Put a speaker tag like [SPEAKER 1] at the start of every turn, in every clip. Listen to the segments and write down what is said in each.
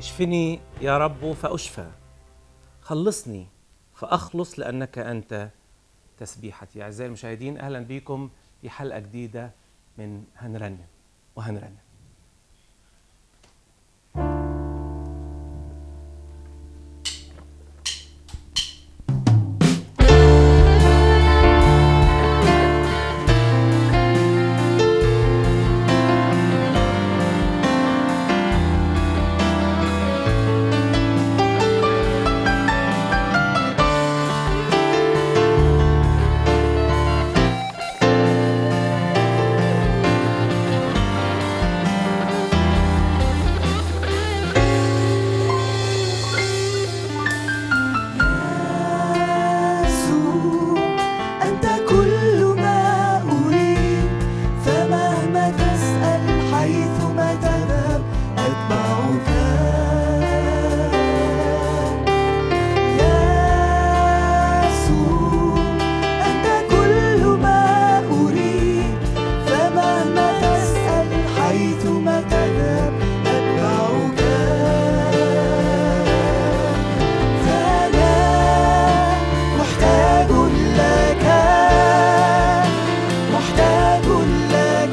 [SPEAKER 1] اشفني يا رب فأشفى خلصني فأخلص لأنك أنت تسبيحتي أعزائي المشاهدين أهلا بكم في حلقة جديدة من هنرنم وهنرنم
[SPEAKER 2] يسوع أنت كل ما أريد فمهما تسأل حيثما تذهب أتبعك يسوع أنت كل ما أريد فمهما تسأل حيثما تذهب أتبعك فأنا محتاج لك محتاج لك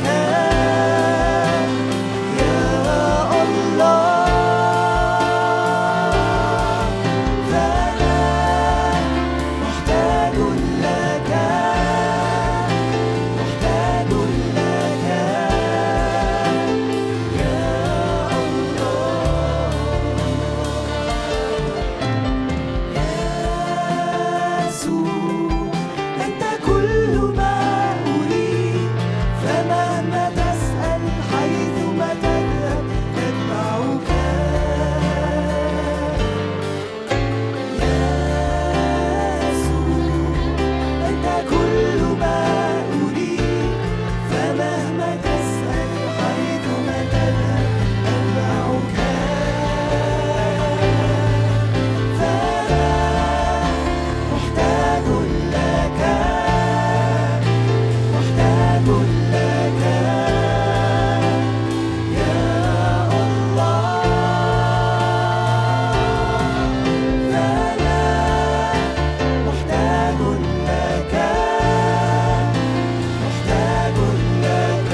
[SPEAKER 2] يا الله فأنا محتاج لك محتاج لك يا الله يسوع أنت كل ما أريد فمهما تسأل حيثما تذهب أتبعك يسوع أنت كل ما أريد فمهما تسأل حيثما تذهب أتبعك فأنا محتاج لك محتاج لك يا الله فأنا محتاج لك محتاج لك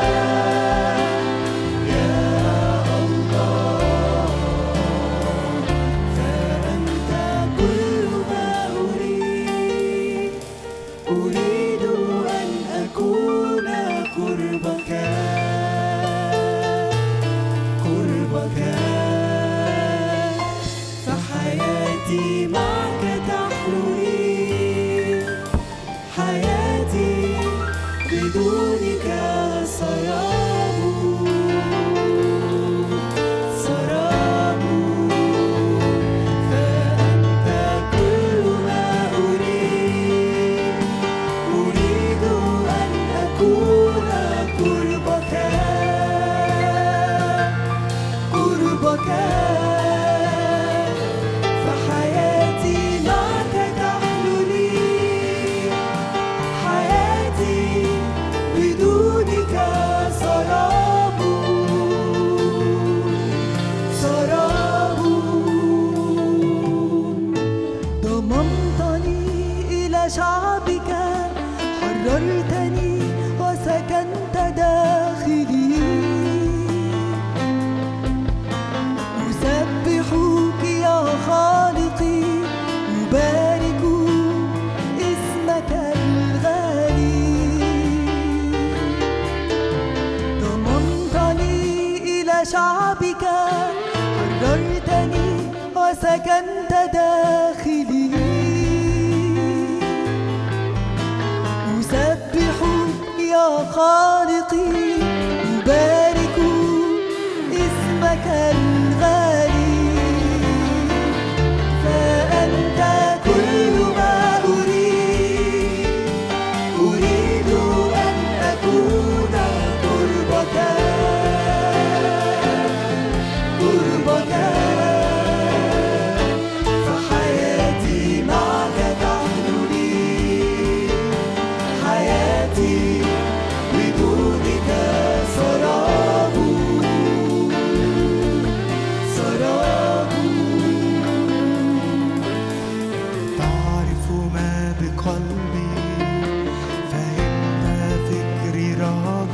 [SPEAKER 2] يا الله فأنت كل ما أريد أريد أن أكون قربك قربك فحياتي معك تحلو لي حياتي بدونك سراب سراب فأنت كل ما أريد أريد أن أكون قربك قربك فحياتي معك تحلو لي حياتي بدونك سراب سراب ضممتني إلى شعبك حررتني وسكنت داخلي أسبحك يا خالقي أبارك اسمك الغالي ضممتني إلى شعبك حررتني وسكنت داخلي أسبحك يا خالقي أبارك اسمك الغالي فأنت كل ما أريد أريد أن أكون قربك قربك فحياتي معك تحلو لي حياتي بدونك سراب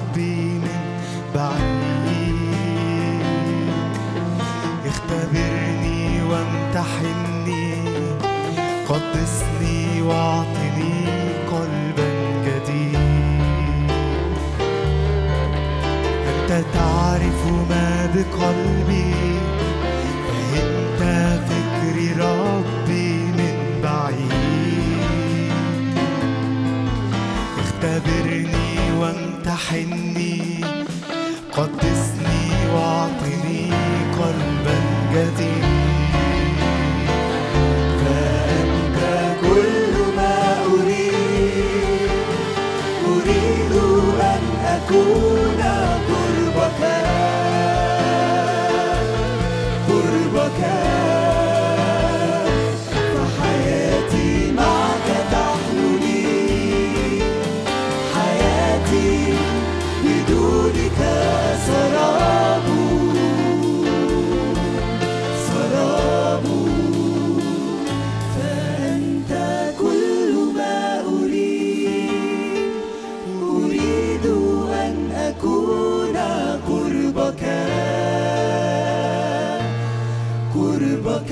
[SPEAKER 3] ربي من بعيد اختبرني وامتحني قدسني واعطني قلبا جديد أنت تعرف ما بقلبي فهمت فكري ربي من بعيد اختبرني وامتحني قدسني واعطني قلبا جديد
[SPEAKER 2] فأنت كل ما أريد أريد أن أكون قربك قربك فحياتي معك تحلو لي حياتي بدونك سراب سراب فأنت كل ما أريد أريد أن أكون قربك قربك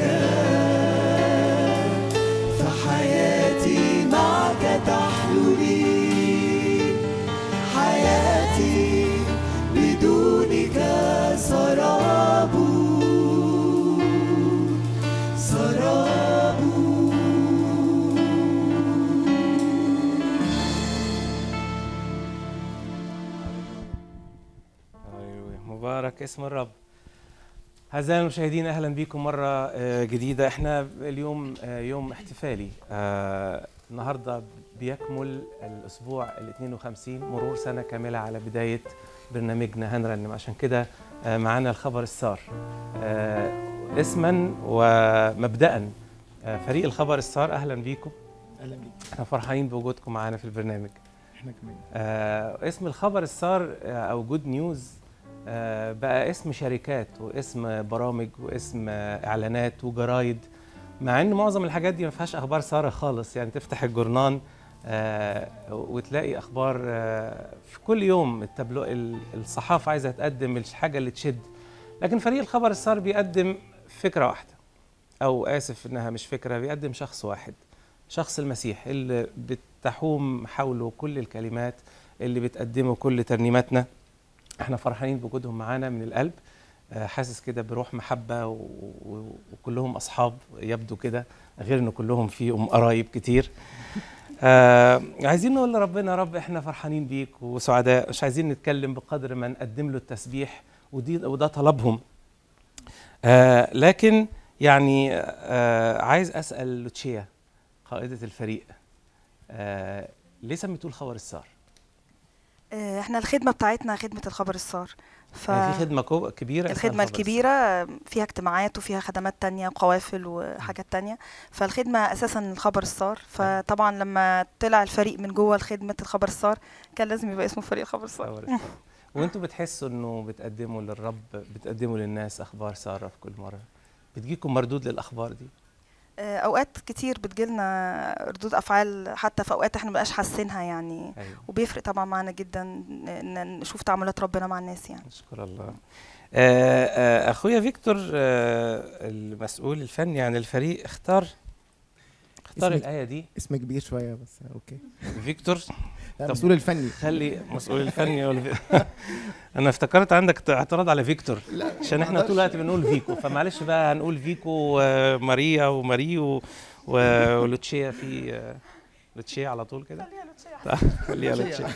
[SPEAKER 2] فحياتي معك تحلو لي حياتي بدونك سراب سراب
[SPEAKER 1] هللويا مبارك اسم الرب أعزائي المشاهدين أهلا بكم مرة آه، جديدة احنا اليوم آه، يوم احتفالي آه، النهاردة بيكمل الأسبوع ال 52 مرور سنة كاملة على بداية برنامجنا هنرنم عشان كده آه، معانا الخبر السار آه، اسما ومبدأ آه، فريق الخبر السار أهلا بيكم
[SPEAKER 3] أهلا بيك
[SPEAKER 1] احنا فرحانين بوجودكم معانا في البرنامج
[SPEAKER 3] احنا كمان
[SPEAKER 1] آه، اسم الخبر السار آه، او جود نيوز آه، بقى اسم شركات واسم برامج واسم آه، اعلانات وجرايد مع ان معظم الحاجات دي ما فيهاش اخبار ساره خالص يعني تفتح الجورنان آه، وتلاقي اخبار آه، في كل يوم التابلو ال- الصحافه عايزه تقدم الحاجه اللي تشد لكن فريق الخبر السار بيقدم فكره واحده او اسف انها مش فكره بيقدم شخص واحد شخص المسيح اللي بتحوم حوله كل الكلمات اللي بتقدمه كل ترنيماتنا احنا فرحانين بوجودهم معانا من القلب آه، حاسس كده بروح محبة و- و- وكلهم أصحاب يبدو كده غير إن كلهم فيهم قرايب كتير آه عايزين نقول لربنا يا رب احنا فرحانين بيك وسعداء مش عايزين نتكلم بقدر ما نقدم له التسبيح ودي وده طلبهم آه لكن يعني آه عايز أسأل لوتشيا قائدة الفريق آه ليه سميتوه الخبر السار؟
[SPEAKER 4] آه، احنا الخدمه بتاعتنا خدمه الخبر السار ف
[SPEAKER 1] يعني في خدمة كو- كبيرة اسمها
[SPEAKER 4] الخدمه
[SPEAKER 1] الخبر
[SPEAKER 4] الكبيره فيها اجتماعات وفيها خدمات تانية وقوافل وحاجات تانية فالخدمه اساسا الخبر السار فطبعا لما طلع الفريق من جوه خدمه الخبر السار كان لازم يبقى اسمه فريق الخبر السار
[SPEAKER 1] الخبر السار. وانتوا بتحسوا انه بتقدموا للرب بتقدموا للناس اخبار ساره في كل مره بتجيكم مردود للاخبار دي
[SPEAKER 4] آه، اوقات كتير بتجيلنا ردود افعال حتى في اوقات احنا مبقاش حاسينها يعني
[SPEAKER 1] ايوه
[SPEAKER 4] وبيفرق طبعا معانا جدا ان نشوف تعاملات ربنا مع الناس يعني
[SPEAKER 1] نشكر الله آه، آه، اخويا فيكتور آه، المسؤول الفني عن الفريق اختار اختار
[SPEAKER 5] اسمك-
[SPEAKER 1] الايه دي
[SPEAKER 5] اسم كبير شويه بس اوكي
[SPEAKER 1] فيكتور
[SPEAKER 5] لا
[SPEAKER 1] طب-
[SPEAKER 5] مسؤول الفني
[SPEAKER 1] خلي مسؤول الفني ولا في... انا افتكرت عندك اعتراض على فيكتور عشان احنا طول الوقت بنقول فيكو فمعلش بقى هنقول فيكو وماريا وماري و... و- ولوتشيا في آه، لوتشيا على طول كده طيب، خليها لوتشيا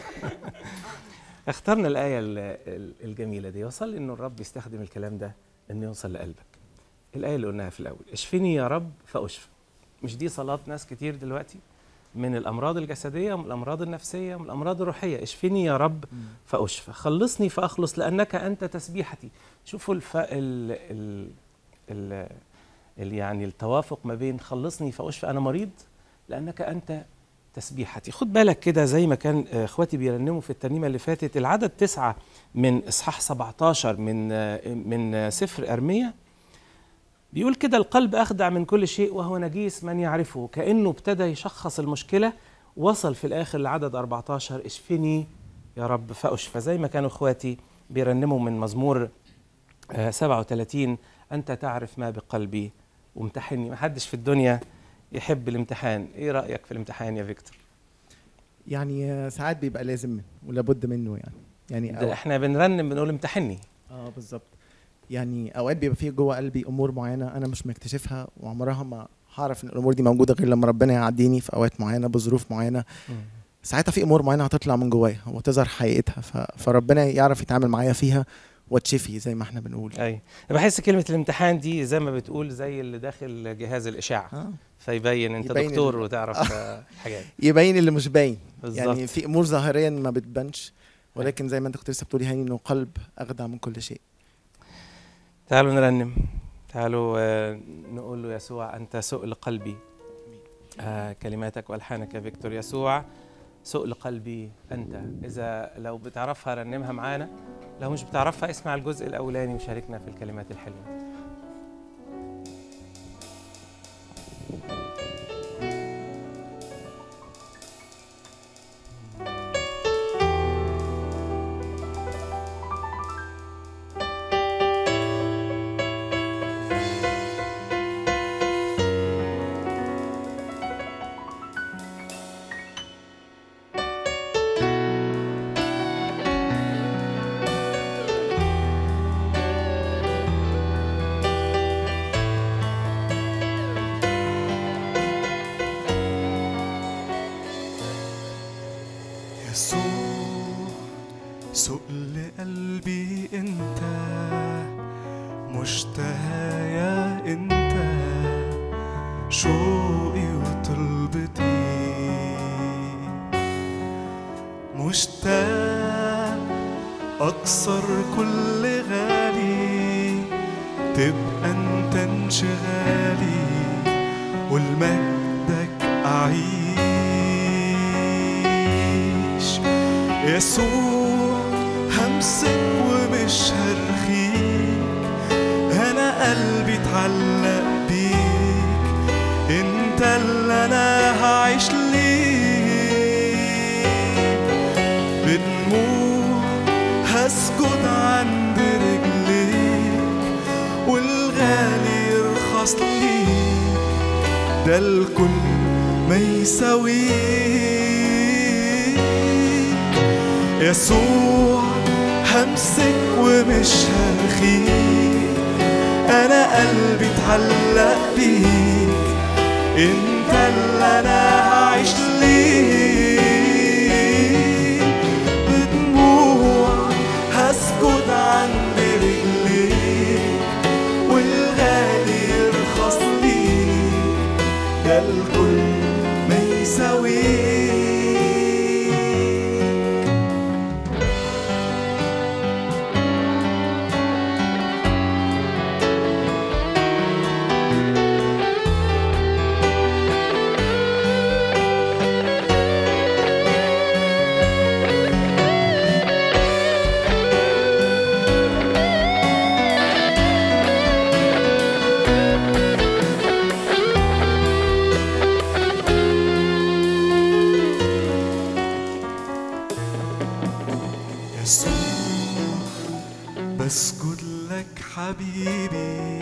[SPEAKER 1] اخترنا الآية ال- ال- الجميلة دي وصل إنه الرب يستخدم الكلام ده إنه يوصل لقلبك الآية اللي قلناها في الأول اشفني يا رب فأشفى مش دي صلاة ناس كتير دلوقتي من الأمراض الجسدية ومن الأمراض النفسية ومن الأمراض الروحية اشفني يا رب فأشفى خلصني فأخلص لأنك أنت تسبيحتي شوفوا الف... ال... ال... ال... ال... يعني التوافق ما بين خلصني فأشفى أنا مريض لأنك أنت تسبيحتي خد بالك كده زي ما كان آه، اخواتي بيرنموا في الترنيمه اللي فاتت العدد تسعة من اصحاح 17 من آه، من آه، سفر ارميا بيقول كده القلب اخدع من كل شيء وهو نجيس من يعرفه كانه ابتدى يشخص المشكله وصل في الاخر لعدد 14 اشفني يا رب فأشفى زي ما كانوا إخواتي بيرنموا من مزمور آه، 37 أنت تعرف ما بقلبي وامتحني ما حدش في الدنيا يحب الامتحان إيه رأيك في الامتحان يا فيكتور
[SPEAKER 5] يعني آه، ساعات بيبقى لازم ولابد منه يعني يعني
[SPEAKER 1] ده
[SPEAKER 5] أو...
[SPEAKER 1] احنا بنرنم بنقول امتحني
[SPEAKER 5] اه بالظبط يعني اوقات بيبقى فيه جوه قلبي امور معينه انا مش مكتشفها وعمرها ما هعرف ان الامور دي موجوده غير لما ربنا يعديني في اوقات معينه بظروف معينه ساعتها في امور معينه هتطلع من جوايا وتظهر حقيقتها ف... فربنا يعرف يتعامل معايا فيها واتشفي زي ما احنا بنقول
[SPEAKER 1] اي بحس كلمه الامتحان دي زي ما بتقول زي اللي داخل جهاز الاشعه
[SPEAKER 5] آه.
[SPEAKER 1] فيبين انت
[SPEAKER 5] يبين
[SPEAKER 1] دكتور
[SPEAKER 5] ال-
[SPEAKER 1] وتعرف آه، حاجات
[SPEAKER 5] يبين اللي مش باين
[SPEAKER 1] بالظبط
[SPEAKER 5] يعني في امور ظاهريا ما بتبانش ولكن زي ما انت كنت لسه بتقولي هاني انه قلب اخدع من كل شيء
[SPEAKER 1] تعالوا نرنم تعالوا آه، نقول له يسوع انت سؤل قلبي آه كلماتك والحانك يا فيكتور يسوع سؤل قلبي انت اذا لو بتعرفها رنمها معانا لو مش بتعرفها اسمع الجزء الاولاني وشاركنا في الكلمات الحلوه
[SPEAKER 3] يسوع سؤل قلبي انت مشتهايا انت شوقي وطلبتي مشتاق اكسر كل غالي تبقى انت انشغالي ولمجدك اعيش يسوع همسك ومش هرخيك انا قلبي اتعلق بيك انت اللي انا هعيش ليك بدموع هسجد عند رجليك والغالي يرخص ليك ده الكل ما يساويك يسوع همسك ومش هرخيك انا قلبي اتعلق بيك انت اللي انا هعيش ليك بدموع هسجد عند رجليك والغالي يرخص ليك ده الكل ما يساويك يسوع بسجد لك حبيبي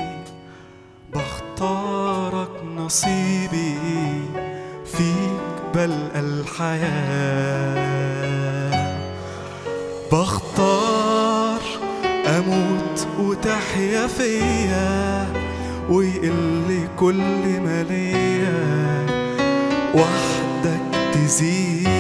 [SPEAKER 3] بختارك نصيبي فيك بلقى الحياة بختار أموت وتحيا فيا ويقل كل ما ليا وحدك تزيد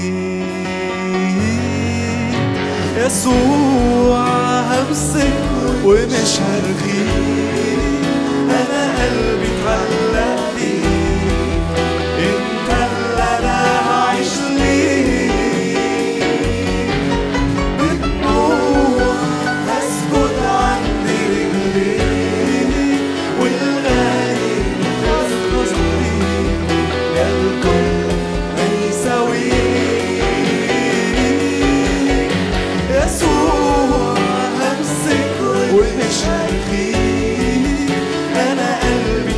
[SPEAKER 3] يسوع همسك ومش هرغيك انا قلبي اتعلق بيك انت اللي انا هعيش ليك بدموع هسجد عند رجليك والغالي يرخص ليك ده الكل ما يساويك يسوع همسك ومش هرخيك انا قلبي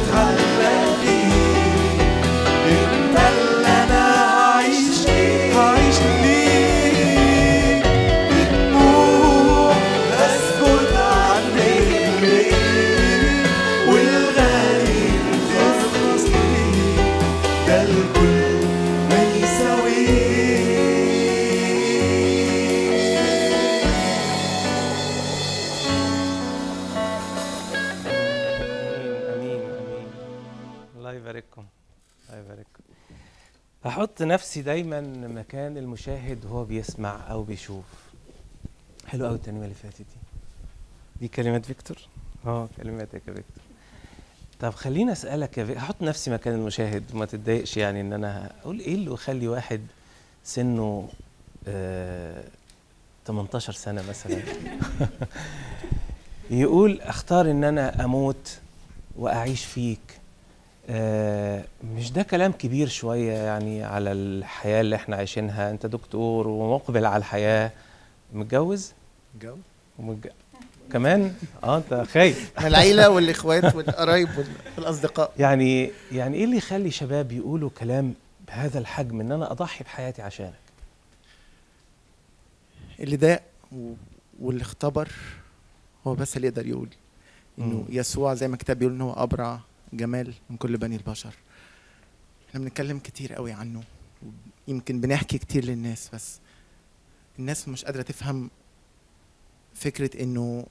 [SPEAKER 1] احط نفسي دايما مكان المشاهد وهو بيسمع او بيشوف حلو قوي التنويه اللي فاتت دي دي كلمات فيكتور اه كلماتك يا فيكتور طب خليني اسالك يا فيكتور احط نفسي مكان المشاهد وما تتضايقش يعني ان انا اقول ايه اللي يخلي واحد سنه آه 18 سنه مثلا يقول اختار ان انا اموت واعيش فيك آه، مش ده كلام كبير شوية يعني على الحياة اللي احنا عايشينها انت دكتور ومقبل على الحياة متجوز
[SPEAKER 5] جو
[SPEAKER 1] ومتج... كمان اه انت خايف
[SPEAKER 5] من العيله والاخوات والقرايب والاصدقاء
[SPEAKER 1] يعني يعني ايه اللي يخلي شباب يقولوا كلام بهذا الحجم ان انا اضحي بحياتي عشانك
[SPEAKER 5] اللي ضاق و- واللي اختبر هو بس اللي يقدر يقول انه
[SPEAKER 1] مم.
[SPEAKER 5] يسوع زي ما الكتاب بيقول ان هو ابرع جمال من كل بني البشر احنا بنتكلم كتير قوي عنه يمكن بنحكي كتير للناس بس الناس مش قادره تفهم فكره انه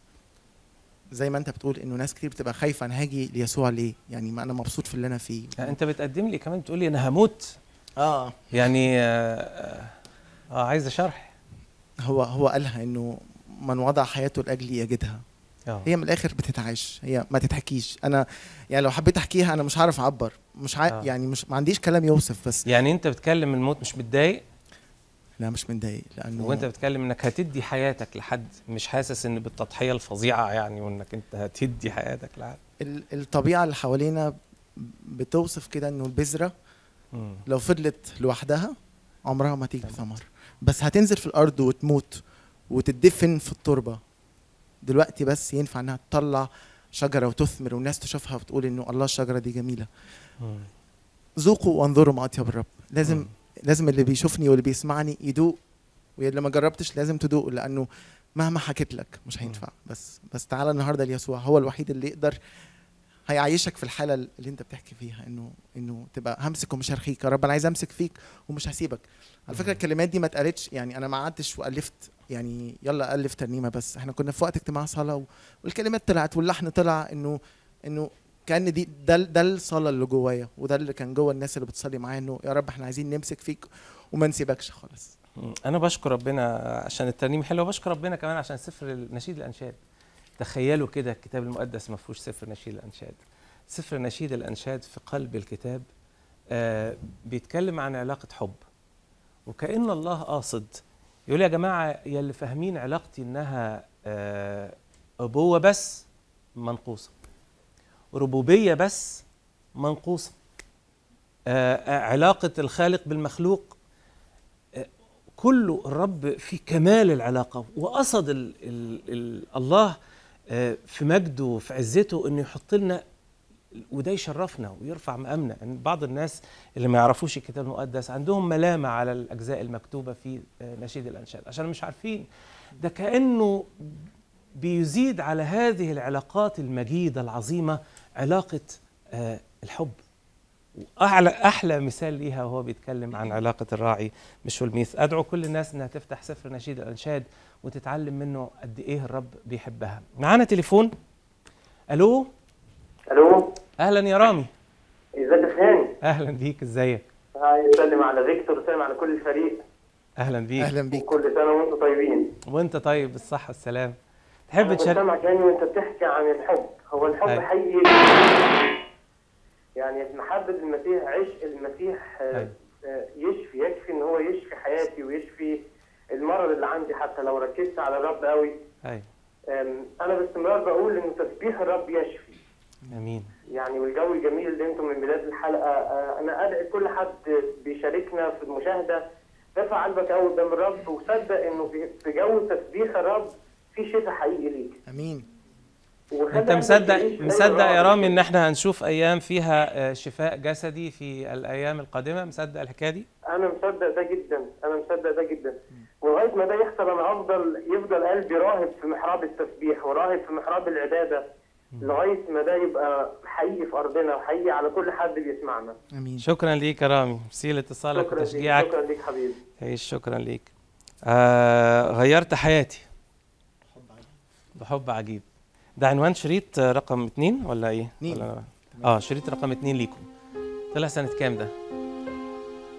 [SPEAKER 5] زي ما انت بتقول انه ناس كتير بتبقى خايفه انا هاجي ليسوع ليه يعني ما انا مبسوط في اللي انا فيه
[SPEAKER 1] يعني انت بتقدم لي كمان تقول لي انا هموت
[SPEAKER 5] اه
[SPEAKER 1] يعني اه, آه, آه عايز شرح
[SPEAKER 5] هو هو قالها انه من وضع حياته لاجلي يجدها
[SPEAKER 1] اه
[SPEAKER 5] هي من الاخر بتتعاش هي ما تتحكيش انا يعني لو حبيت احكيها انا مش هعرف اعبر مش ع...
[SPEAKER 1] آه.
[SPEAKER 5] يعني مش ما عنديش كلام يوصف بس
[SPEAKER 1] يعني انت بتكلم الموت مش متضايق
[SPEAKER 5] لا مش متضايق لانه
[SPEAKER 1] وانت بتتكلم انك هتدي حياتك لحد مش حاسس ان بالتضحيه الفظيعه يعني وانك انت هتدي حياتك لحد
[SPEAKER 5] ال- الطبيعه اللي حوالينا بتوصف كده انه البذره
[SPEAKER 1] مم.
[SPEAKER 5] لو فضلت لوحدها عمرها ما تيجي ثمر بس هتنزل في الارض وتموت وتدفن في التربه دلوقتي بس ينفع انها تطلع شجره وتثمر والناس تشوفها وتقول انه الله الشجره دي جميله
[SPEAKER 1] مم.
[SPEAKER 5] ذوقوا وانظروا ما اطيب الرب لازم
[SPEAKER 1] مم.
[SPEAKER 5] لازم اللي بيشوفني واللي بيسمعني يدوق واللي ما جربتش لازم تدوق لانه مهما حكيت لك مش هينفع بس بس تعالى النهارده ليسوع هو الوحيد اللي يقدر هيعيشك في الحاله اللي انت بتحكي فيها انه انه تبقى همسك ومش هرخيك يا رب انا عايز امسك فيك ومش هسيبك على فكره الكلمات دي ما اتقالتش يعني انا ما قعدتش والفت يعني يلا الف ترنيمه بس احنا كنا في وقت اجتماع صلاه و- والكلمات طلعت واللحن طلع انه انه كان دي ده ده الصلاه اللي جوايا وده اللي كان جوه الناس اللي بتصلي معايا انه يا رب احنا عايزين نمسك فيك وما نسيبكش خالص
[SPEAKER 1] مم. انا بشكر ربنا عشان الترنيم حلو وبشكر ربنا كمان عشان سفر نشيد الانشاد تخيلوا كده الكتاب المقدس ما فيهوش سفر نشيد الانشاد سفر نشيد الانشاد في قلب الكتاب آه بيتكلم عن علاقه حب وكأن الله قاصد يقول يا جماعه يا اللي فاهمين علاقتي انها آه ابوه بس منقوصه ربوبيه بس منقوصه آه آه، علاقه الخالق بالمخلوق كله الرب في كمال العلاقة وقصد ال ال ال الله آه، في مجده وفي عزته انه يحط لنا وده يشرفنا ويرفع مقامنا يعني بعض الناس اللي ما يعرفوش الكتاب المقدس عندهم ملامة على الأجزاء المكتوبة في آه، نشيد الأنشاد عشان مش عارفين ده كأنه بيزيد على هذه العلاقات المجيدة العظيمة علاقة آه، الحب وأعلى أحلى مثال ليها وهو بيتكلم عن علاقة الراعي بالشولميث أدعو كل الناس إنها تفتح سفر نشيد الأنشاد وتتعلم منه قد إيه الرب بيحبها معانا تليفون ألو
[SPEAKER 6] الو
[SPEAKER 1] أهلا يا رامي
[SPEAKER 6] ازيك يا هاني
[SPEAKER 1] أهلا بيك إزيك
[SPEAKER 6] هاي سلم على فيكتور سلم على كل الفريق
[SPEAKER 1] أهلا بيك
[SPEAKER 5] اهلا بيك
[SPEAKER 6] وكل سنه وانتم طيبين
[SPEAKER 1] وأنت طيب بالصحة والسلام تحب
[SPEAKER 6] انا
[SPEAKER 1] تشارك
[SPEAKER 6] بسمعك هاني وانت بتحكي عن الحب هو الحب
[SPEAKER 1] أيوة.
[SPEAKER 6] حقيقي يعني محبة المسيح عشق المسيح آه،
[SPEAKER 1] أيوة.
[SPEAKER 6] آه، يشفي يكفي ان هو يشفي حياتي ويشفي المرض اللي عندي حتى لو ركزت على الرب قوي
[SPEAKER 1] أيوة
[SPEAKER 6] آم، انا باستمرار بقول ان تسبيح الرب يشفي
[SPEAKER 1] أمين
[SPEAKER 6] يعني والجو الجميل اللي انتم من بدايه الحلقه آه، انا ادعي كل حد بيشاركنا في المشاهده ارفع قلبك قوي قدام الرب وصدق انه في- في جو تسبيح الرب في شفاء حقيقي ليك
[SPEAKER 5] امين
[SPEAKER 6] وخلي
[SPEAKER 1] أنت
[SPEAKER 6] قلبك
[SPEAKER 1] مصدق
[SPEAKER 6] يعيش زي
[SPEAKER 1] مصدق يا
[SPEAKER 6] الرب.
[SPEAKER 1] رامي إن إحنا هنشوف أيام فيها آه، شفاء جسدي في الأيام القادمة مصدق الحكاية دي؟
[SPEAKER 6] انا مصدق ده جدا انا مصدق ده جدا ولغايه ما ده يحصل انا افضل يفضل قلبي راهب في محراب التسبيح وراهب في محراب العباده لغايه ما ده يبقى حقيقي في ارضنا وحقيقي على كل حد بيسمعنا
[SPEAKER 5] امين
[SPEAKER 1] شكرا ليك يا رامي مسيل اتصالك
[SPEAKER 6] شكرا ليك
[SPEAKER 1] وتشجيعك
[SPEAKER 6] شكرا ليك حبيبي
[SPEAKER 1] عيش شكرا ليك آه غيرت حياتي بحب عجيب ده عنوان شريط آه، رقم اتنين ولا ايه؟
[SPEAKER 5] اتنين.
[SPEAKER 1] ولا اه شريط رقم اتنين ليكم طلع سنة كام ده؟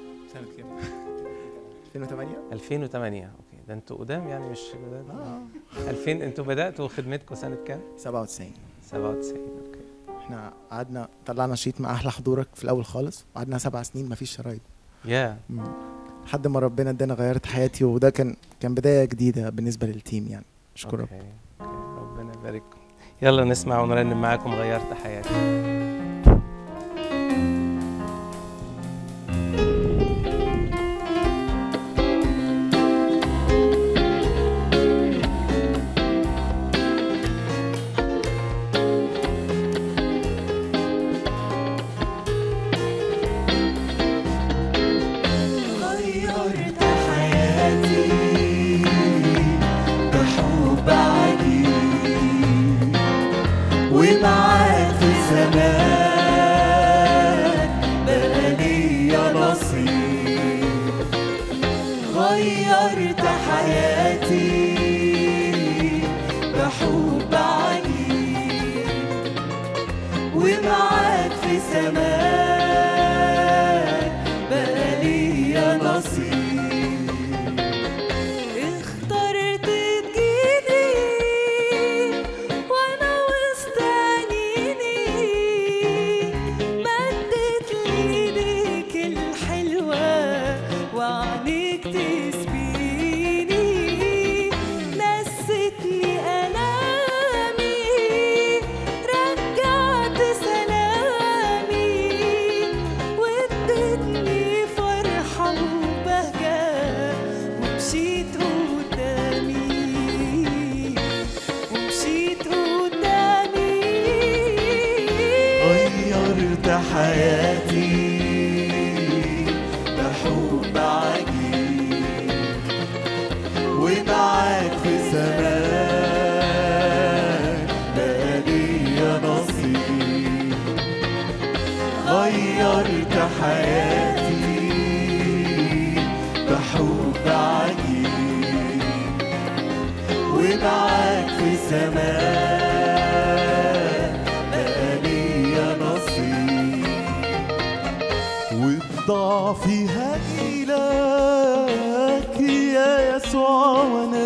[SPEAKER 5] 2008
[SPEAKER 1] 2008 اوكي ده انتوا قدام يعني مش جداد
[SPEAKER 5] اه
[SPEAKER 1] 2000 انتوا بداتوا خدمتكم سنه كام
[SPEAKER 5] 97
[SPEAKER 1] 97 اوكي
[SPEAKER 5] احنا قعدنا طلعنا شيت مع احلى حضورك في الاول خالص وقعدنا سبع سنين مفيش شرايط
[SPEAKER 1] يا
[SPEAKER 5] مم. لحد ما ربنا ادانا غيرت حياتي وده كان كان بدايه جديده بالنسبه للتيم يعني اشكرك
[SPEAKER 1] اوكي أوكي. ربنا يبارككم يلا نسمع ونرنم معاكم غيرت حياتي
[SPEAKER 2] غيرت حياتي بحب عجيب ومعاك في زمان بقى ليا نصيب غيرت حياتي بحب عجيب ومعاك في زمان بقى ليا نصيب اخترت تجيني وانا وسط عينيني مدت لي ايديك الحلوة وعنيك تسبيني نستني ألامي رجعت سلامي وادتني فرحة وبهجة ومشيت قدامي ومشيت قدامي غيرت حياتي بحب عجيب ومعاك في زمان بقى ليا نصيب غيرت حياتي بحب عجيب ومعاك في زمان بقى ليا نصيب
[SPEAKER 3] والضعف هجيلك يا يسوع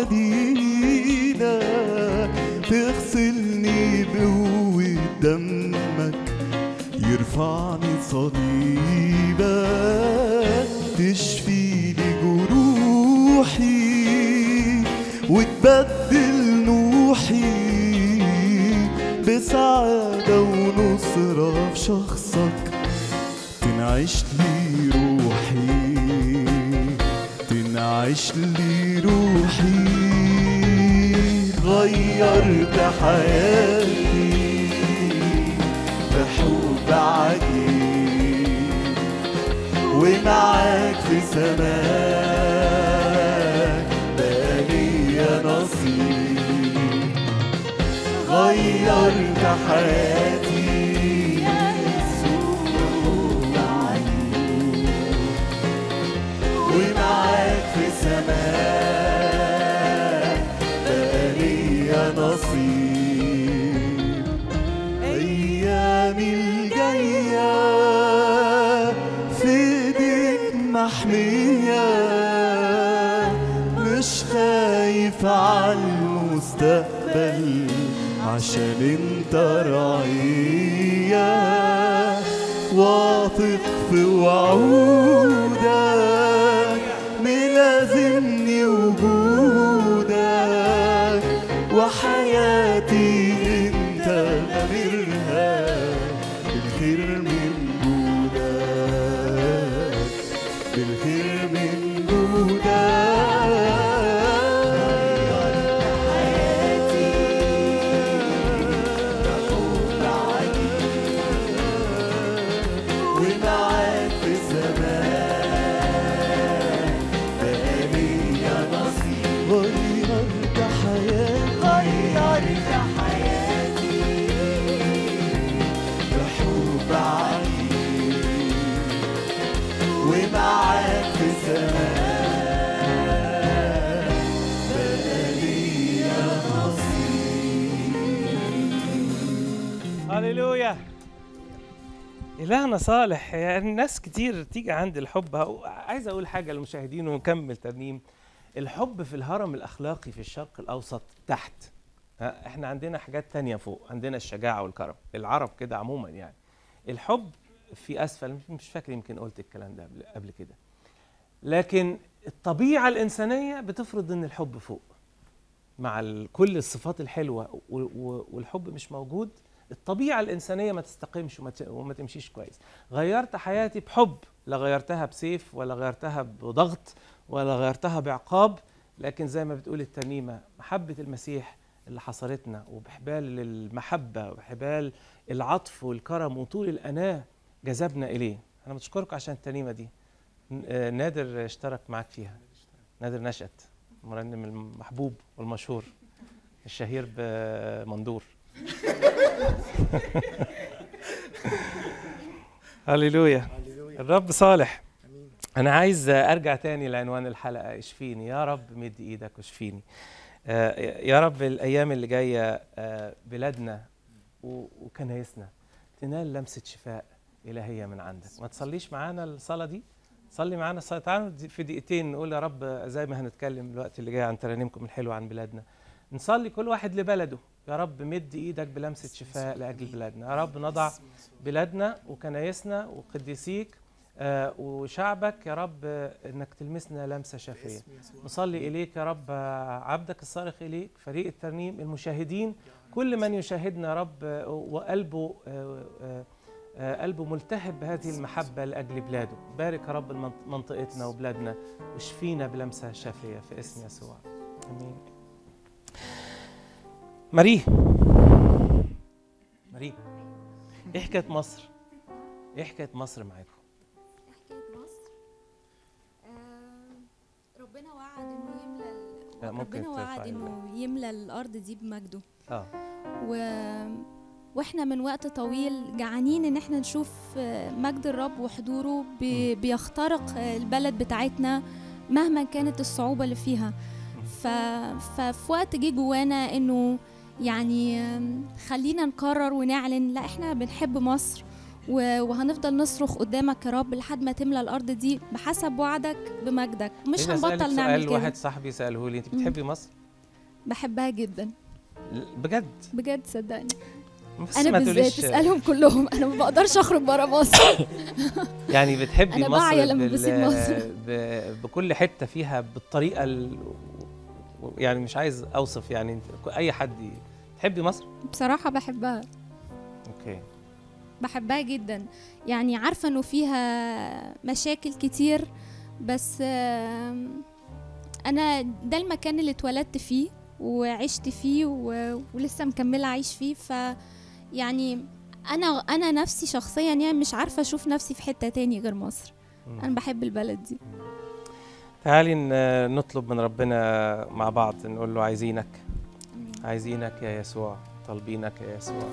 [SPEAKER 3] وناديلك تغسلني بقوة دمك يرفعني صليبك تشفي لي جروحي وتبدل نوحي بسعادة ونصرة في شخصك تنعش لي روحي تنعش لي روحي غيرت حياتي بحب عجيب ومعاك في سماك بقى ليا نصيب غيرت حياتي
[SPEAKER 2] يا يسوع
[SPEAKER 3] ومعاك في سماك بقى ليا نصيب أيامي الجاية في ايديك محمية مش خايف على المستقبل عشان انت رعية واثق في وعودك ملازمني وجودك وحياتي انت غامرها بالخير من جودك بالخير من جودك
[SPEAKER 2] حياتي بحب عجيب
[SPEAKER 3] ومعاك في الزمان بقى ليا نصيب غيرت حياتي
[SPEAKER 2] غيرت حياتي
[SPEAKER 3] بحب عجيب ومعاك في الزمان بقى ليا نصيب
[SPEAKER 1] هللويا إلهنا صالح يعني ناس كتير تيجي عند الحب هقو- عايز أقول حاجة للمشاهدين ونكمل ترنيم الحب في الهرم الأخلاقي في الشرق الأوسط تحت ها، احنا عندنا حاجات تانية فوق عندنا الشجاعة والكرم العرب كده عموما يعني الحب في أسفل مش- مش فاكر يمكن قلت الكلام ده قبل- قبل كده لكن الطبيعة الإنسانية بتفرض إن الحب فوق مع ال- كل الصفات الحلوة و- و- والحب مش موجود الطبيعة الإنسانية ما تستقيمش وما ت- وما تمشيش كويس غيرت حياتي بحب لا غيرتها بسيف ولا غيرتها بضغط ولا غيرتها بعقاب لكن زي ما بتقول الترنيمة محبة المسيح اللي حصرتنا وبحبال المحبة وبحبال العطف والكرم وطول الأناة جذبنا إليه أنا بشكرك عشان الترنيمة دي ن- آه، نادر اشترك معاك فيها نادر نشأت المرنم المحبوب والمشهور الشهير بمندور هللويا الرب صالح انا عايز ارجع تاني لعنوان الحلقه اشفيني يا رب مد ايدك واشفيني آه، يا رب الايام اللي جايه آه، بلادنا و- وكنايسنا تنال لمسه شفاء الهيه من عندك ما تصليش معانا الصلاه دي صلي معانا الصلاه تعالوا دي- في دقيقتين نقول يا رب زي ما هنتكلم الوقت اللي جاي عن ترانيمكم الحلوه عن بلادنا نصلي كل واحد لبلده يا رب مد ايدك بلمسه شفاء لاجل بلادنا يا رب نضع بلادنا وكنايسنا وقديسيك آه، وشعبك يا رب آه، انك تلمسنا لمسه شافيه نصلي اليك يا رب آه، عبدك الصارخ اليك فريق الترنيم المشاهدين كل من يشاهدنا يا رب آه، وقلبه آه، آه، آه، قلبه ملتهب بهذه المحبة لأجل بلاده بارك يا رب المنط- منطقتنا وبلادنا واشفينا بلمسة شافية في اسم يسوع أمين ماري ماري ايه حكاية مصر؟ ايه حكاية مصر معاكم؟
[SPEAKER 7] حكاية مصر آه، ربنا وعد انه يملى ال-
[SPEAKER 1] لا، ممكن
[SPEAKER 7] ربنا وعد
[SPEAKER 1] ترفعي
[SPEAKER 7] انه يملى الارض دي بمجده
[SPEAKER 1] اه
[SPEAKER 7] و... واحنا من وقت طويل جعانين ان احنا نشوف آه، مجد الرب وحضوره بي... بيخترق آه، البلد بتاعتنا مهما كانت الصعوبة اللي فيها ف... ففي وقت جه جوانا انه يعني آم، خلينا نقرر ونعلن لا احنا بنحب مصر و- وهنفضل نصرخ قدامك يا رب لحد ما تملى الارض دي بحسب وعدك بمجدك مش
[SPEAKER 1] عايز أسألك
[SPEAKER 7] هنبطل نعمل
[SPEAKER 1] سؤال
[SPEAKER 7] كده
[SPEAKER 1] واحد صاحبي سأله لي انت
[SPEAKER 7] مم.
[SPEAKER 1] بتحبي مصر؟
[SPEAKER 7] بحبها جدا
[SPEAKER 1] بجد
[SPEAKER 7] بجد صدقني
[SPEAKER 1] بس
[SPEAKER 7] انا
[SPEAKER 1] ما
[SPEAKER 7] بالذات
[SPEAKER 1] تقوليش-
[SPEAKER 7] اسالهم كلهم انا ما بقدرش اخرج بره مصر
[SPEAKER 1] يعني بتحبي
[SPEAKER 7] أنا
[SPEAKER 1] مصر
[SPEAKER 7] بعيا لما
[SPEAKER 1] بال-
[SPEAKER 7] بسيب مصر.
[SPEAKER 1] ب... بكل حته فيها بالطريقه ال... يعني مش عايز اوصف يعني انت اي حد ي- تحبي مصر
[SPEAKER 7] بصراحه بحبها
[SPEAKER 1] اوكي
[SPEAKER 7] بحبها جدا يعني عارفه انه فيها مشاكل كتير بس آم، انا ده المكان اللي اتولدت فيه وعشت فيه و... ولسه مكمله اعيش فيه ف يعني انا انا نفسي شخصيا يعني مش عارفه اشوف نفسي في حته تاني غير مصر
[SPEAKER 1] مم.
[SPEAKER 7] انا بحب البلد دي
[SPEAKER 1] تعالي ن- نطلب من ربنا مع بعض نقول له عايزينك عايزينك يا يسوع طالبينك يا يسوع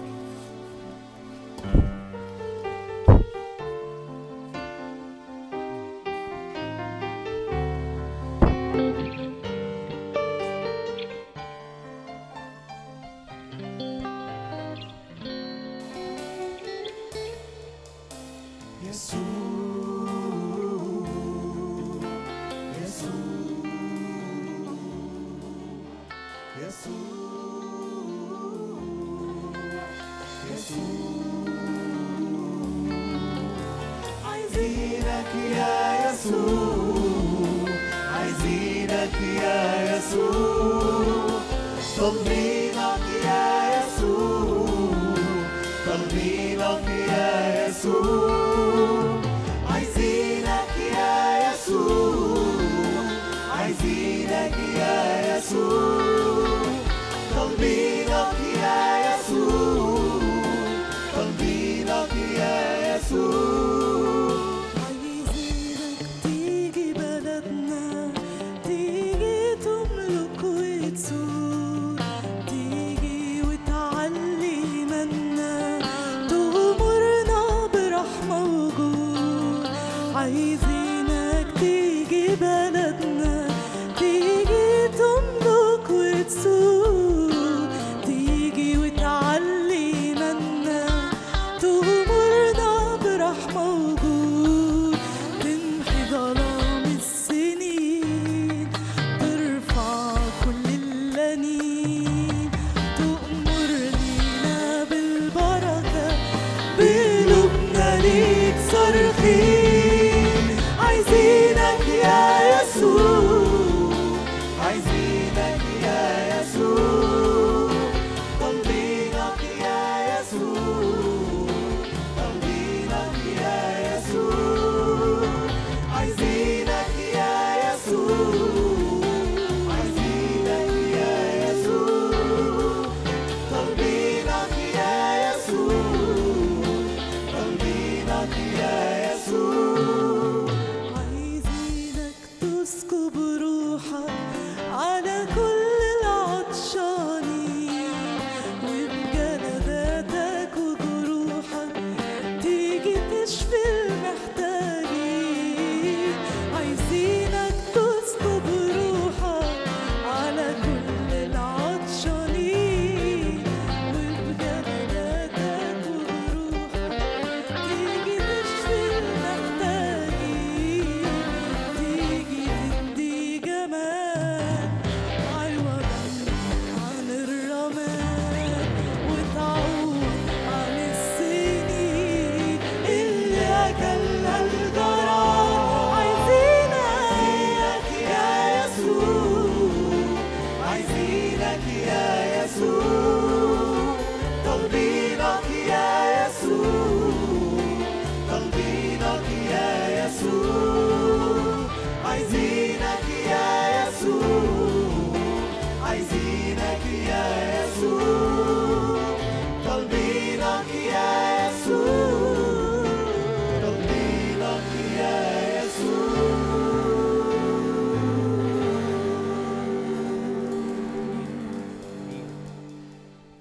[SPEAKER 3] عايزينك يا يسوع عايزينك يا يسوع طالبينك يا يسوع طالبينك يا يسوع عايزينك يا يسوع عايزينك يا يسوع طالبينك يا يسوع طالبينك يا يسوع
[SPEAKER 2] عايزينك تيجي بلدنا تيجي تملك وتسود تيجي وتعلي منا تغمرنا برحمة وجود عايزينك تيجي بلدنا تيجي تملك وتسود تيجي وتعلي منا تغمرنا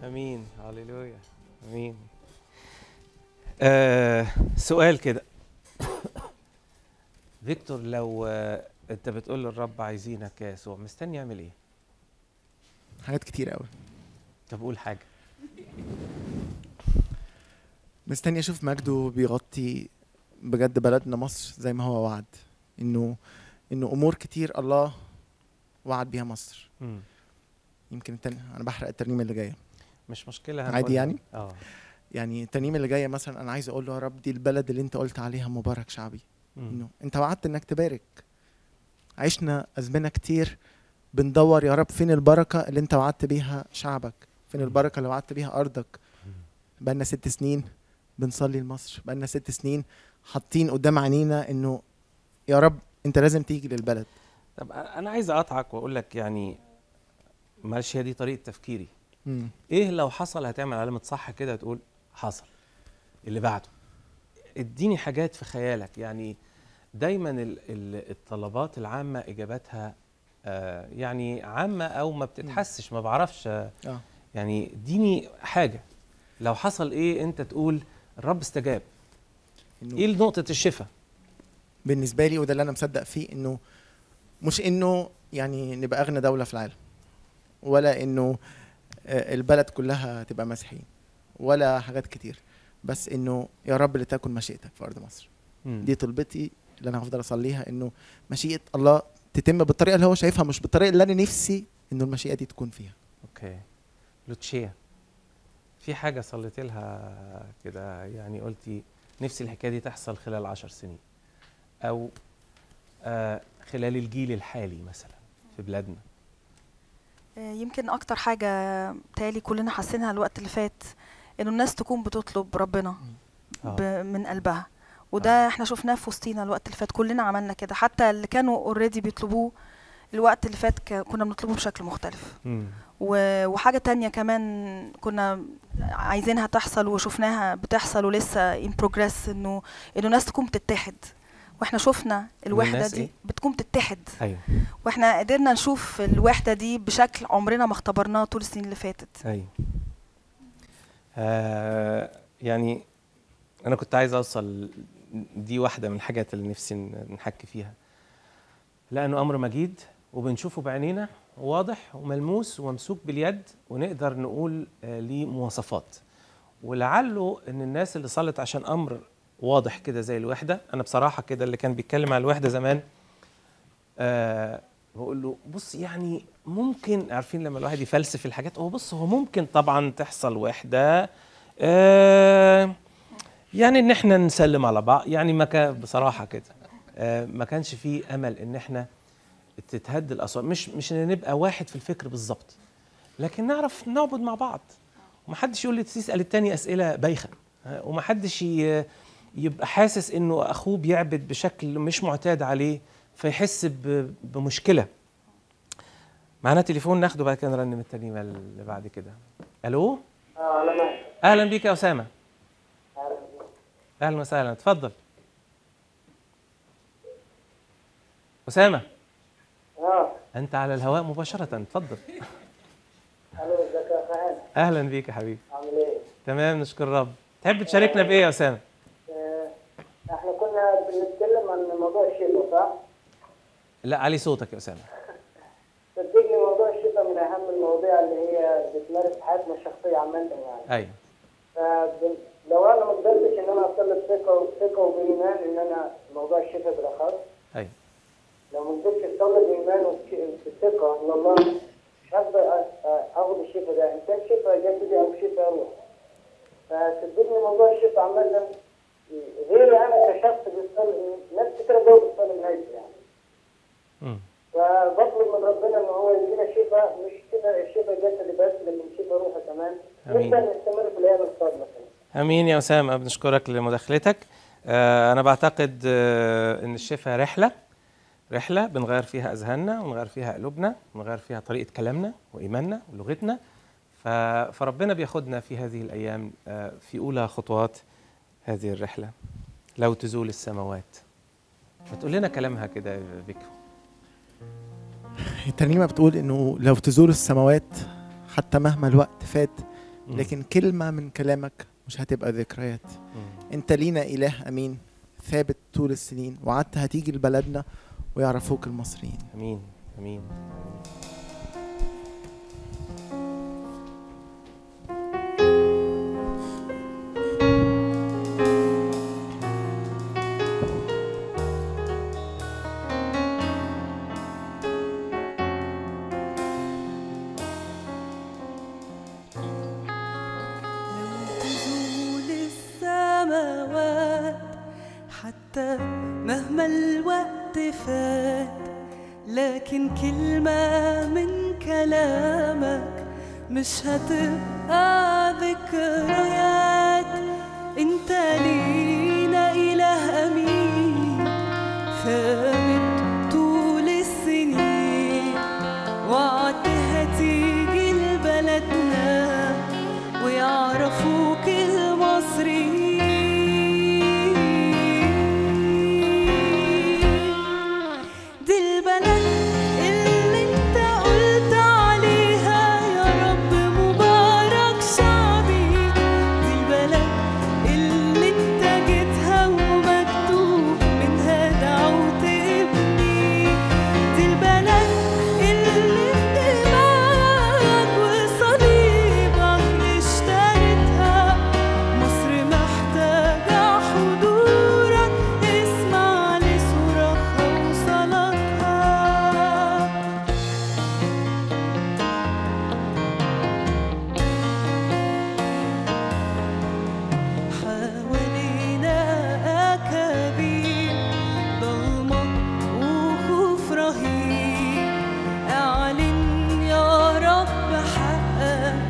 [SPEAKER 1] امين هللويا امين آه سؤال كده فيكتور لو آه انت بتقول للرب عايزينك يا يسوع مستني يعمل ايه
[SPEAKER 5] حاجات كتير قوي
[SPEAKER 1] طب قول حاجه
[SPEAKER 5] مستني اشوف مجده بيغطي بجد بلدنا مصر زي ما هو وعد انه انه امور كتير الله وعد بيها مصر
[SPEAKER 1] مم.
[SPEAKER 5] يمكن التن... انا بحرق الترنيمه اللي جايه
[SPEAKER 1] مش مشكله
[SPEAKER 5] عادي
[SPEAKER 1] هنقولها.
[SPEAKER 5] يعني؟
[SPEAKER 1] اه
[SPEAKER 5] يعني الترنيمه اللي جايه مثلا انا عايز اقول له يا رب دي البلد اللي انت قلت عليها مبارك شعبي
[SPEAKER 1] مم.
[SPEAKER 5] انه انت وعدت انك تبارك عشنا ازمنه كتير بندور يا رب فين البركه اللي انت وعدت بيها شعبك فين البركه اللي وعدت بيها ارضك بقالنا ست سنين بنصلي لمصر بقالنا ست سنين حاطين قدام عينينا انه يا رب انت لازم تيجي للبلد
[SPEAKER 1] طب انا عايز اقطعك واقول لك يعني معلش هي دي طريقه تفكيري
[SPEAKER 5] مم.
[SPEAKER 1] ايه لو حصل هتعمل علامه صح كده تقول حصل اللي بعده اديني حاجات في خيالك يعني دايما ال- ال- الطلبات العامه اجاباتها آه يعني عامه او ما بتتحسش ما بعرفش آه
[SPEAKER 5] اه
[SPEAKER 1] يعني اديني حاجه لو حصل ايه انت تقول الرب استجاب
[SPEAKER 5] إنه
[SPEAKER 1] ايه نقطه الشفاء
[SPEAKER 5] بالنسبه لي وده اللي انا مصدق فيه انه مش انه يعني نبقى اغنى دوله في العالم ولا انه آه، البلد كلها تبقى مسيحيين ولا حاجات كتير بس انه يا رب لتكن مشيئتك في ارض مصر
[SPEAKER 1] مم.
[SPEAKER 5] دي طلبتي اللي انا هفضل اصليها انه مشيئه الله تتم بالطريقه اللي هو شايفها مش بالطريقه اللي انا نفسي انه المشيئه دي تكون فيها
[SPEAKER 1] اوكي لوتشيا في حاجه صليت لها كده يعني قلتي نفسي الحكايه دي تحصل خلال عشر سنين او آه خلال الجيل الحالي مثلا في بلادنا
[SPEAKER 4] آه، يمكن اكتر حاجه تالي كلنا حاسينها الوقت اللي فات انه الناس تكون بتطلب ربنا ب-
[SPEAKER 1] آه.
[SPEAKER 4] من قلبها وده احنا شفناه في وسطينا الوقت اللي فات كلنا عملنا كده حتى اللي كانوا اوريدي بيطلبوه الوقت اللي فات ك- كنا بنطلبه بشكل مختلف
[SPEAKER 1] مم.
[SPEAKER 4] و- وحاجة تانية كمان كنا عايزينها تحصل وشفناها بتحصل ولسه in progress انه انه الناس تكون بتتحد واحنا شفنا الوحدة
[SPEAKER 1] الناس
[SPEAKER 4] دي
[SPEAKER 1] إيه؟
[SPEAKER 4] بتكون بتتحد
[SPEAKER 1] ايوه
[SPEAKER 4] واحنا قدرنا نشوف الوحدة دي بشكل عمرنا ما اختبرناه طول السنين اللي فاتت
[SPEAKER 1] ايوه آه يعني انا كنت عايز اوصل دي واحده من الحاجات اللي نفسي ن- نحكي فيها لانه امر مجيد وبنشوفه بعينينا واضح وملموس وممسوك باليد ونقدر نقول آه ليه مواصفات ولعله ان الناس اللي صلت عشان امر واضح كده زي الوحده انا بصراحه كده اللي كان بيتكلم على الوحده زمان آه بقول له بص يعني ممكن عارفين لما الواحد يفلسف الحاجات هو بص هو ممكن طبعا تحصل وحده آه يعني ان احنا نسلم على بعض يعني ما كان بصراحه كده آه ما كانش فيه امل ان احنا تتهد الاصوات مش مش ان نبقى واحد في الفكر بالظبط لكن نعرف نعبد مع بعض ومحدش يقول لي تسال التاني اسئله بايخه آه، ومحدش ي- يبقى حاسس انه اخوه بيعبد بشكل مش معتاد عليه فيحس ب- بمشكله معانا تليفون ناخده بعد كده نرنم الترنيمه اللي بعد كده الو
[SPEAKER 6] اه انا معك
[SPEAKER 1] اهلا بيك يا اسامه اهلا وسهلا اتفضل اسامه
[SPEAKER 6] اه
[SPEAKER 1] انت على الهواء مباشره اتفضل
[SPEAKER 6] الو ازيك يا خالد
[SPEAKER 1] اهلا بيك يا حبيبي
[SPEAKER 6] عامل ايه؟
[SPEAKER 1] تمام نشكر رب تحب تشاركنا بايه يا اسامه
[SPEAKER 6] آه، احنا كنا بنتكلم عن موضوع الشتاء صح؟
[SPEAKER 1] لا علي صوتك يا اسامه
[SPEAKER 6] صدقني موضوع الشتاء من اهم المواضيع اللي هي بتمارس حياتنا الشخصيه عامه يعني
[SPEAKER 1] ايوه
[SPEAKER 6] فبن- لو انا ما قدرتش ان انا اوصل بثقه ثقه وبايمان ان انا موضوع الشفاء بالاخص
[SPEAKER 1] ايوه
[SPEAKER 6] لو ما قدرتش اوصل بايمان وبثقه ان الله مش هقدر أ- أ- اخد الشفاء ده ان كان شفاء جسدي او شفاء روح فصدقني موضوع الشفاء عامه غيري انا كشخص بيصلي ناس كتير جوه بتصلي من اجلي يعني
[SPEAKER 1] مم.
[SPEAKER 6] فبطلب من ربنا ان هو يدينا شفاء مش شفاء الشفاء الجسدي بس لكن شفاء روحي كمان
[SPEAKER 1] آمين.
[SPEAKER 6] نقدر نستمر في الايام القادمه كمان
[SPEAKER 1] امين يا اسامه بنشكرك لمداخلتك آه انا بعتقد آه ان الشفاء رحله رحله بنغير فيها اذهاننا ونغير فيها قلوبنا ونغير فيها طريقه كلامنا وايماننا ولغتنا ف- فربنا بياخدنا في هذه الايام آه في اولى خطوات هذه الرحله لو تزول السماوات ما تقول لنا كلامها كده يا فيكو
[SPEAKER 5] الترنيمه بتقول انه لو تزور السماوات حتى مهما الوقت فات لكن كلمه من كلامك مش هتبقى ذكريات
[SPEAKER 1] مم.
[SPEAKER 5] انت لينا اله امين ثابت طول السنين وعدت هتيجي لبلدنا ويعرفوك المصريين
[SPEAKER 1] امين امين
[SPEAKER 2] تزول السماوات حتى مهما الوقت فات لكن كلمة من كلامك مش هتبقى ذكريات انت لينا إله أمين ثابت طول السنين وعدت هتيجي لبلدنا ويعرفوك المصريين دي البلد اللي انت قلت عليها يا رب مبارك شعبي دي البلد اللي انت جيتها ومكتوب منها دعوت ابني دي البلد اللي بدماغك وصليبك اشتريتها مصر محتاجة حضورك اسمع لصراخها وصلاتها حوالينا أكابير ضلمة وخوف رهيب اعلن يا رب حقك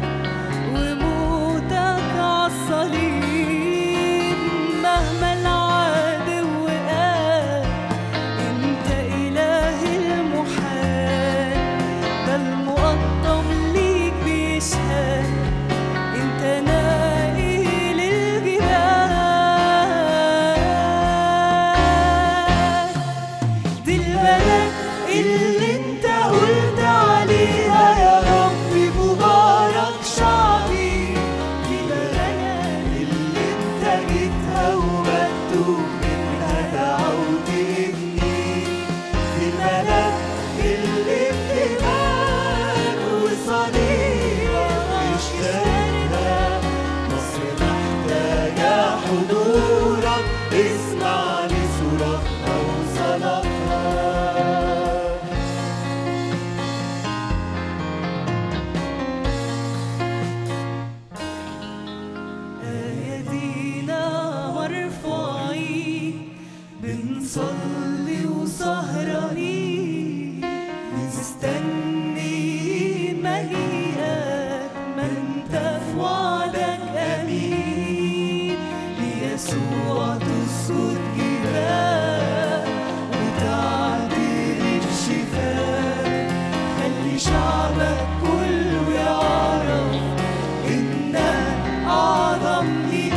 [SPEAKER 2] وموتك عالصليب مهما العدو قال انت اله المحال ده المقطم ليك بيشهد انت نائل الجبال دي البلد اللي انت قلت عليها يا رب مبارك شعبي دي البلد اللي انت جيتها ومكتوب منها دعوت ابني دي البلد اللي بدماغك وصليبك اشتريتها مصر محتاجة حضورك اسمع لصراخها وصلاتها أيدينا مرفوعين بنصلي وسهرانين مستنيين مجيئك ما انت في وعدك امين ليسوع تسود جبال وتعترف شفاء خلي شعبك كله يعرف إنك أعظم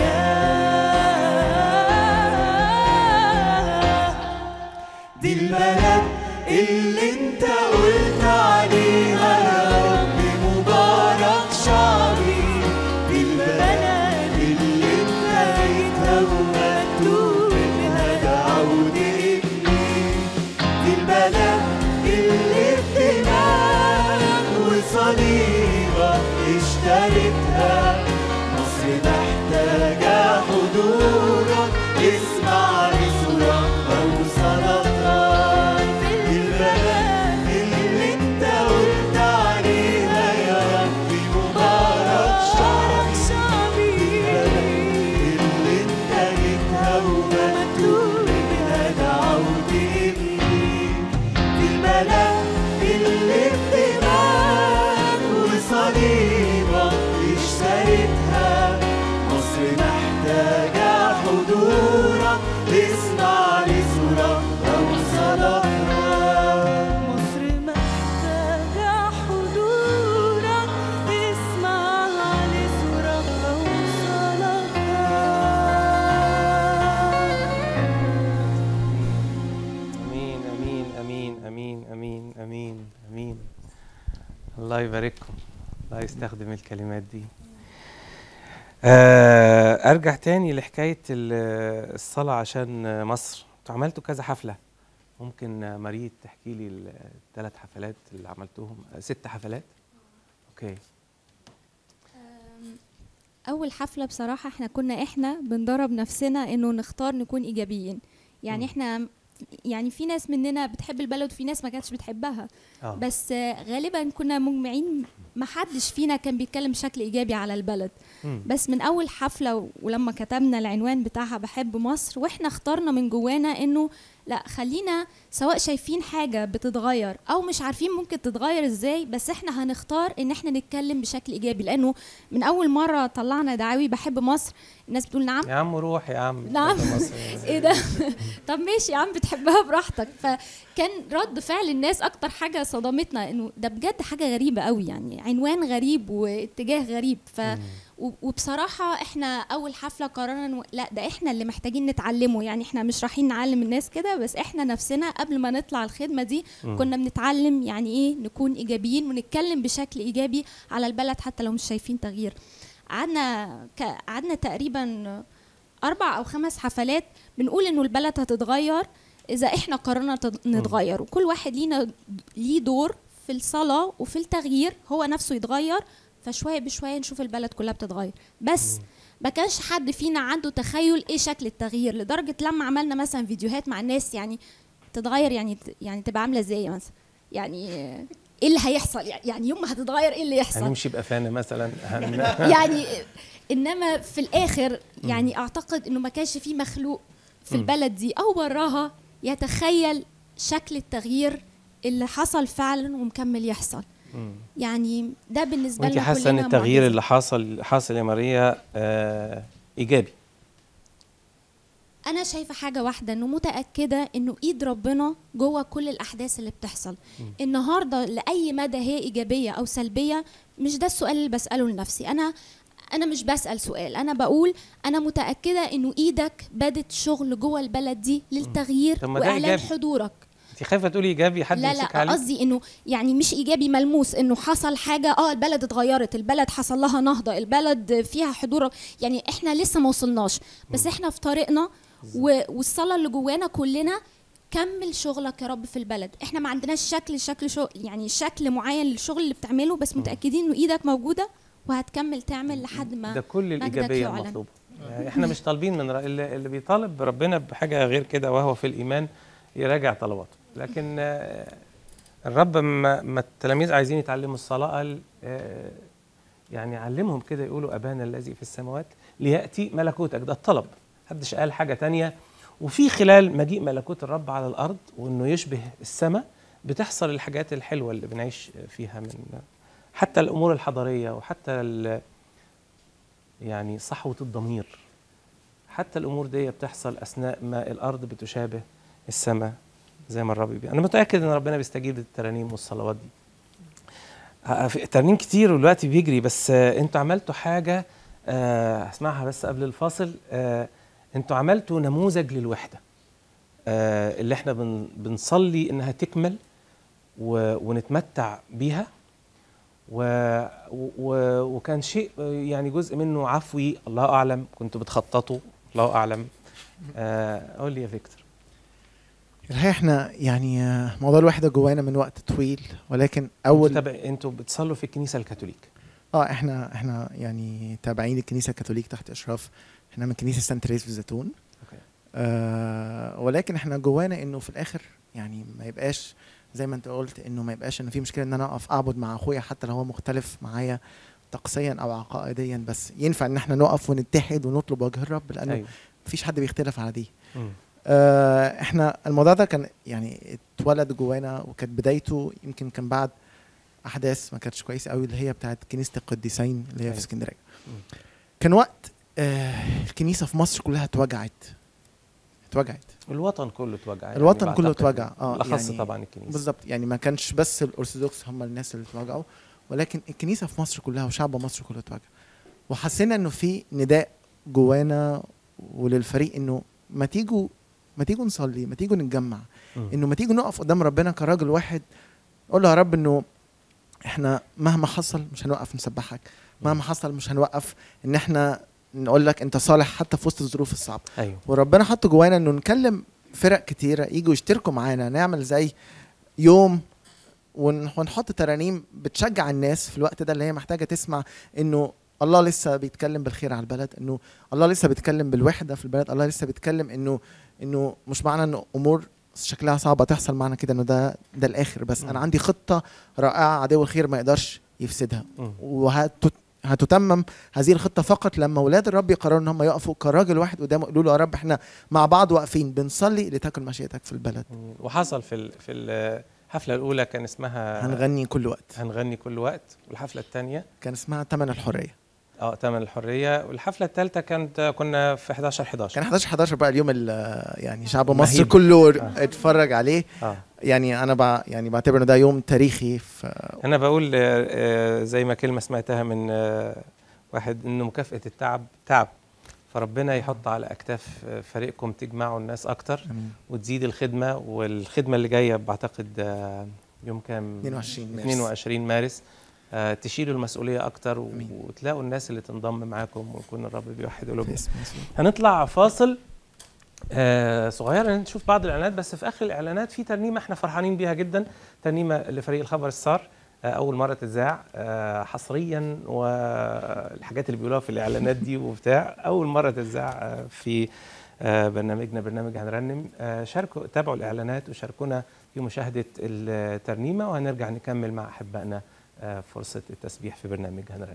[SPEAKER 2] إله دي البلد اللي انت قلت عليها يا رب مبارك شعبي دي البلد اللي انت جيتها ومكتوب منها دعوت ابني دي البلد اللي بدماغك وصليبك اشتريتها مصر محتاجة حضورك اسمع لصراخها وصلاتها دي البلد اللي انت قلت عليها يا ربي مبارك شعبي اللي انت جيتها ومكتوب منها دعوت ابني دي البلد اللي بدماغك وصليبك اشتريتها مصر محتاجة حضورك اسمع لصراخها وصلاتها مصر محتاجة حضورك اسمع لصراخها وصلاتها
[SPEAKER 1] امين امين امين امين امين امين امين الله يبارككم الله يستخدم الكلمات دي آه، ارجع تاني لحكايه ال- الصلاه عشان مصر انتوا عملتوا كذا حفله ممكن ماريت تحكي لي الثلاث حفلات اللي عملتوهم آه، ست حفلات اوكي
[SPEAKER 7] اول حفله بصراحه احنا كنا احنا بندرب نفسنا انه نختار نكون ايجابيين يعني
[SPEAKER 1] مم.
[SPEAKER 7] احنا يعني في ناس مننا بتحب البلد وفي ناس ما كانتش بتحبها
[SPEAKER 1] اه
[SPEAKER 7] بس آه، غالبا كنا مجمعين ما حدش فينا كان بيتكلم بشكل ايجابي على البلد
[SPEAKER 1] مم.
[SPEAKER 7] بس من اول حفله و- ولما كتبنا العنوان بتاعها بحب مصر واحنا اخترنا من جوانا انه لا خلينا سواء شايفين حاجه بتتغير او مش عارفين ممكن تتغير ازاي بس احنا هنختار ان احنا نتكلم بشكل ايجابي لانه من اول مره طلعنا دعاوي بحب مصر الناس بتقول نعم
[SPEAKER 1] يا عم روح يا عم
[SPEAKER 7] نعم.
[SPEAKER 1] بحب مصر.
[SPEAKER 7] ايه ده طب ماشي يا عم بتحبها براحتك فكان رد فعل الناس اكتر حاجه صدمتنا انه ده بجد حاجه غريبه قوي يعني عنوان غريب واتجاه غريب ف و- وبصراحه احنا اول حفله قررنا إنه لا ده احنا اللي محتاجين نتعلمه يعني احنا مش رايحين نعلم الناس كده بس احنا نفسنا قبل ما نطلع الخدمه دي
[SPEAKER 1] مم.
[SPEAKER 7] كنا بنتعلم يعني ايه نكون ايجابيين ونتكلم بشكل ايجابي على البلد حتى لو مش شايفين تغيير قعدنا ك- قعدنا تقريبا اربع او خمس حفلات بنقول انه البلد هتتغير اذا احنا قررنا تد- نتغير وكل واحد لينا ليه دور في الصلاه وفي التغيير هو نفسه يتغير فشويه بشويه نشوف البلد كلها بتتغير بس ما كانش حد فينا عنده تخيل ايه شكل التغيير لدرجه لما عملنا مثلا فيديوهات مع الناس يعني تتغير يعني يعني تبقى عامله ازاي مثلا يعني ايه اللي هيحصل يعني- يعني يوم ما هتتغير ايه اللي يحصل
[SPEAKER 1] هنمشي بقفانا مثلا هن...
[SPEAKER 7] يعني انما في الاخر يعني اعتقد انه ما كانش في مخلوق في
[SPEAKER 1] مم.
[SPEAKER 7] البلد دي او براها يتخيل شكل التغيير اللي حصل فعلا ومكمل يحصل
[SPEAKER 1] مم.
[SPEAKER 7] يعني ده بالنسبه
[SPEAKER 1] وانت
[SPEAKER 7] لنا
[SPEAKER 1] حاسه ان
[SPEAKER 7] كلنا
[SPEAKER 1] التغيير
[SPEAKER 7] معجزة.
[SPEAKER 1] اللي حصل حاصل يا ماريا آه ايجابي
[SPEAKER 7] انا شايفه حاجه واحده انه متاكده انه ايد ربنا جوه كل الاحداث اللي بتحصل النهارده لاي مدى هي ايجابيه او سلبيه مش ده السؤال اللي بساله لنفسي انا انا مش بسال سؤال انا بقول انا متاكده انه ايدك بدت شغل جوه البلد دي للتغيير
[SPEAKER 1] طب ما ده
[SPEAKER 7] واعلان
[SPEAKER 1] إيجابي.
[SPEAKER 7] حضورك
[SPEAKER 1] انت خايفه تقولي ايجابي حد
[SPEAKER 7] لا
[SPEAKER 1] يمسك
[SPEAKER 7] لا
[SPEAKER 1] عليك
[SPEAKER 7] قصدي انه يعني مش ايجابي ملموس انه حصل حاجه اه البلد اتغيرت البلد حصل لها نهضه البلد فيها حضور يعني احنا لسه ما وصلناش بس احنا في طريقنا و- والصلاه اللي جوانا كلنا كمل شغلك يا رب في البلد احنا ما عندناش شكل شكل شغل يعني شكل معين للشغل اللي بتعمله بس متاكدين انه ايدك موجوده وهتكمل تعمل لحد ما
[SPEAKER 1] ده كل
[SPEAKER 7] مجدك
[SPEAKER 1] الايجابيه
[SPEAKER 7] يعلن.
[SPEAKER 1] المطلوبه يعني احنا مش طالبين من رأي اللي اللي بيطالب ربنا بحاجه غير كده وهو في الايمان يراجع طلباته لكن آه، الرب ما, ما التلاميذ عايزين يتعلموا الصلاه قال آه، يعني علمهم كده يقولوا ابانا الذي في السماوات لياتي ملكوتك ده الطلب محدش قال حاجه تانية وفي خلال مجيء ملكوت الرب على الارض وانه يشبه السماء بتحصل الحاجات الحلوه اللي بنعيش فيها من حتى الامور الحضاريه وحتى ال- يعني صحوه الضمير حتى الامور دي بتحصل اثناء ما الارض بتشابه السماء زي ما الرب بي. انا متاكد ان ربنا بيستجيب للترانيم والصلوات دي آه، في ترانيم كتير والوقت بيجري بس آه، انتوا عملتوا حاجه آه، هسمعها بس قبل الفاصل آه، انتوا عملتوا نموذج للوحده آه، اللي احنا بن بنصلي انها تكمل و- ونتمتع بيها و و وكان شيء آه، يعني جزء منه عفوي الله اعلم كنتوا بتخططوا الله اعلم آه، قول لي يا فيكتور
[SPEAKER 5] الحقيقه احنا يعني آه، موضوع الوحده جوانا من وقت طويل ولكن
[SPEAKER 1] اول
[SPEAKER 5] اول
[SPEAKER 1] انتوا, تبع- انتوا بتصلوا في الكنيسه الكاثوليك
[SPEAKER 5] اه احنا احنا يعني تابعين الكنيسه الكاثوليك تحت اشراف احنا من كنيسه سانت تريس في الزيتون
[SPEAKER 1] أوكي.
[SPEAKER 5] آه ولكن احنا جوانا انه في الاخر يعني ما يبقاش زي ما انت قلت انه ما يبقاش ان في مشكله ان انا اقف اعبد مع اخويا حتى لو هو مختلف معايا طقسيا او عقائديا بس ينفع ان احنا نقف ونتحد ونطلب وجه الرب لانه
[SPEAKER 1] ايوه
[SPEAKER 5] مفيش حد بيختلف على دي
[SPEAKER 1] مم.
[SPEAKER 5] آه، احنا الموضوع ده كان يعني اتولد جوانا وكانت بدايته يمكن كان بعد احداث ما كانتش كويسه قوي اللي هي بتاعت كنيسه القديسين اللي هي
[SPEAKER 1] أيوة.
[SPEAKER 5] في اسكندريه
[SPEAKER 1] مم.
[SPEAKER 5] كان وقت آه، الكنيسه في مصر كلها اتوجعت اتوجعت
[SPEAKER 1] الوطن كله اتوجع يعني
[SPEAKER 5] الوطن كله
[SPEAKER 1] بعتقد.
[SPEAKER 5] اتوجع اه
[SPEAKER 1] بالاخص
[SPEAKER 5] يعني
[SPEAKER 1] طبعا الكنيسه
[SPEAKER 5] بالظبط يعني ما كانش بس الارثوذكس هم الناس اللي اتوجعوا ولكن الكنيسه في مصر كلها وشعب مصر كله اتوجع وحسينا انه في نداء جوانا وللفريق انه ما تيجوا ما تيجوا نصلي ما تيجوا نتجمع
[SPEAKER 1] مم.
[SPEAKER 5] انه ما تيجوا نقف قدام ربنا كراجل واحد قول له يا رب انه احنا مهما حصل مش هنوقف نسبحك مهما حصل مش هنوقف ان احنا نقول لك انت صالح حتى في وسط الظروف الصعبه
[SPEAKER 1] ايوه
[SPEAKER 5] وربنا حط جوانا انه نكلم فرق كتيره يجوا يشتركوا معانا نعمل زي يوم ون- ونحط ترانيم بتشجع الناس في الوقت ده اللي هي محتاجه تسمع انه الله لسه بيتكلم بالخير على البلد انه الله لسه بيتكلم بالوحده في البلد الله لسه بيتكلم انه انه مش معنى انه امور شكلها صعبه تحصل معنا كده انه ده ده الاخر بس انا
[SPEAKER 1] مم.
[SPEAKER 5] عندي خطه رائعه عدو الخير ما يقدرش يفسدها
[SPEAKER 1] مم.
[SPEAKER 5] وهتت هتتمم هذه الخطه فقط لما اولاد الرب يقرروا ان هم يقفوا كراجل واحد قدامه يقولوا له يا رب احنا مع بعض واقفين بنصلي لتكن مشيئتك في البلد
[SPEAKER 1] جميل. وحصل في ال- في الحفله الاولى كان اسمها
[SPEAKER 5] هنغني كل وقت
[SPEAKER 1] هنغني كل وقت والحفله الثانيه
[SPEAKER 5] كان اسمها تمن الحريه
[SPEAKER 1] اه تمن الحريه والحفله الثالثه كانت كنا في 11 11
[SPEAKER 5] كان 11 11 بقى اليوم ال- يعني شعب
[SPEAKER 1] مهيب.
[SPEAKER 5] مصر كله
[SPEAKER 1] آه.
[SPEAKER 5] اتفرج عليه
[SPEAKER 1] اه
[SPEAKER 5] يعني انا بع يعني بعتبر ان ده يوم تاريخي ف
[SPEAKER 1] انا بقول آه، آه، زي ما كلمه سمعتها من آه، واحد انه مكافاه التعب تعب فربنا يحط على اكتاف آه، فريقكم تجمعوا الناس اكتر
[SPEAKER 5] آمين.
[SPEAKER 1] وتزيد الخدمه والخدمه اللي جايه بعتقد آه، يوم كام
[SPEAKER 5] 22 مارس
[SPEAKER 1] 22 مارس آه، تشيلوا المسؤوليه اكتر و-
[SPEAKER 5] آمين.
[SPEAKER 1] وتلاقوا الناس اللي تنضم معاكم ويكون الرب بيوحد
[SPEAKER 5] في
[SPEAKER 1] قلوبهم
[SPEAKER 5] اسم يسوع.
[SPEAKER 1] هنطلع فاصل آه صغير نشوف بعض الاعلانات بس في اخر الاعلانات في ترنيمه احنا فرحانين بيها جدا ترنيمه لفريق الخبر السار آه اول مره تتذاع آه حصريا والحاجات اللي بيقولوها في الاعلانات دي وبتاع اول مره تتذاع آه في آه برنامجنا برنامج هنرنم آه شاركوا تابعوا الاعلانات وشاركونا في مشاهده الترنيمه وهنرجع نكمل مع احبائنا آه فرصه التسبيح في برنامج هنرنم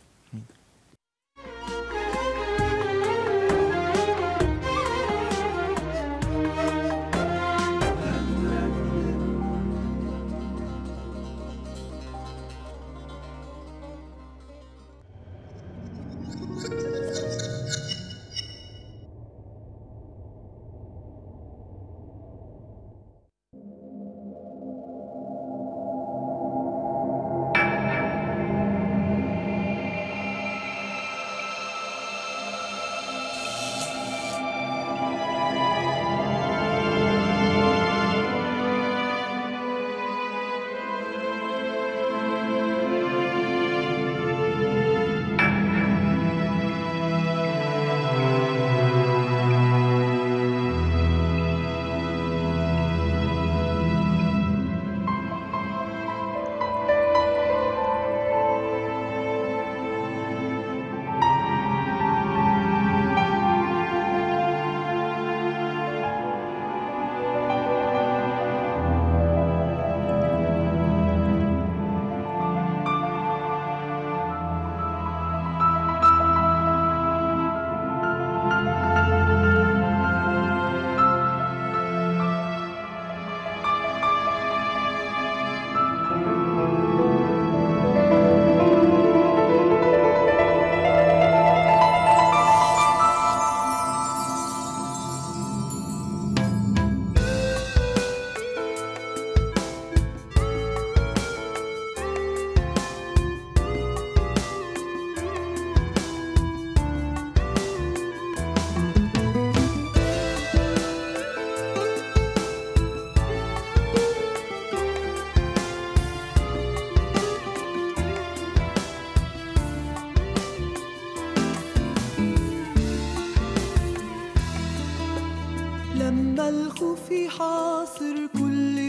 [SPEAKER 2] لما الخوف يحاصر كل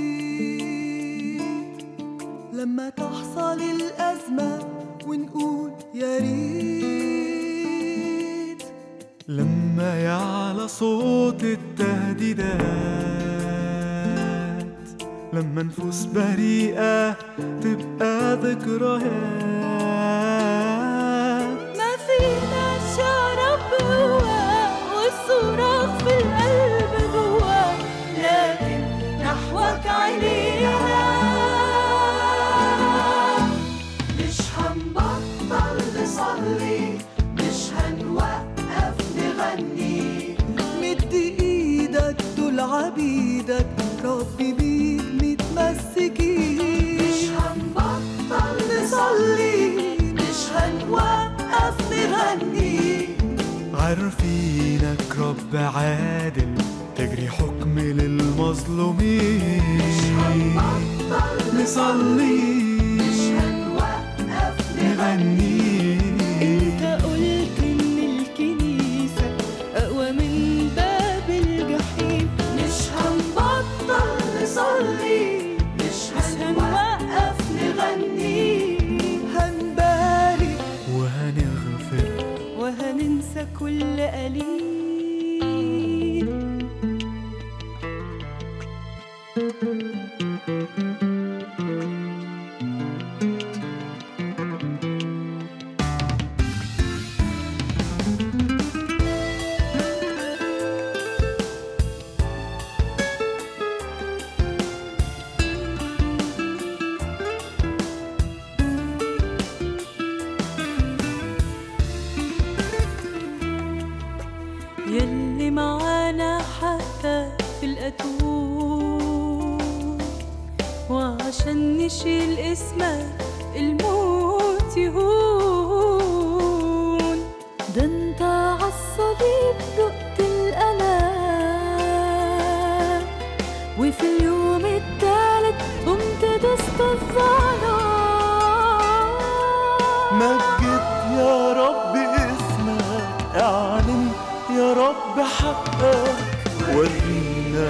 [SPEAKER 2] بيت لما تحصل الأزمة ونقول يا ريت
[SPEAKER 3] لما يعلى صوت التهديدات لما نفوس بريئة تبقى ذكريات
[SPEAKER 2] ما فينا شعر بقوة والصراخ في القلب جوا لكن نحوك عينينا مش هنبطل نصلي مش هنوقف نغني مد ايدك دول عبيدك ربي بيك متمسكين مش هنبطل نصلي مش هنوقف نغني
[SPEAKER 3] عارفينك رب عادل تجري حكم للمظلومين نصلي
[SPEAKER 2] مش هنوقف
[SPEAKER 3] نغني
[SPEAKER 2] انت قلت ان وهننسى كل قليل يلي معانا حتى في الأتون وعشان نشيل اسمك الموت يهون ده انت عالصليب دقت الألم وفي اليوم التالت قمت دست الظلام
[SPEAKER 3] مجد يا رب اسمك اعلن يا رب حقك ورينا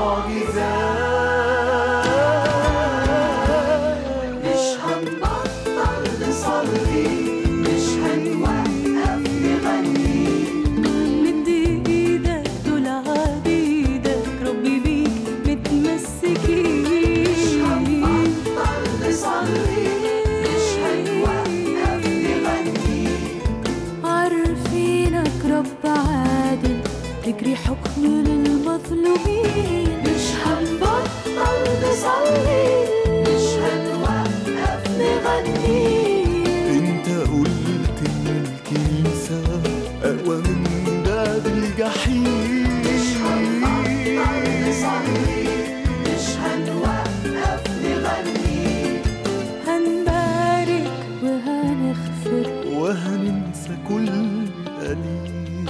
[SPEAKER 3] معجزات
[SPEAKER 2] مش هنبطل نصلي مش هنوقف نغني مد ايدك دول عبيدك ربي بيك متمسكين مش هنبطل نصلي مش هنوقف نغني عارفينك رب عادل تجري حكم للمظلومين مش هنبطل نصلي مش هنوقف نغني
[SPEAKER 3] انت قلت ان الكنيسة اقوى من باب الجحيم
[SPEAKER 2] مش هنبطل نصلي مش هنوقف نغني هنبارك وهنغفر
[SPEAKER 3] وهننسى كل قليل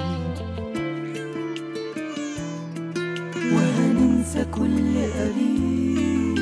[SPEAKER 2] وهننسى كل قليل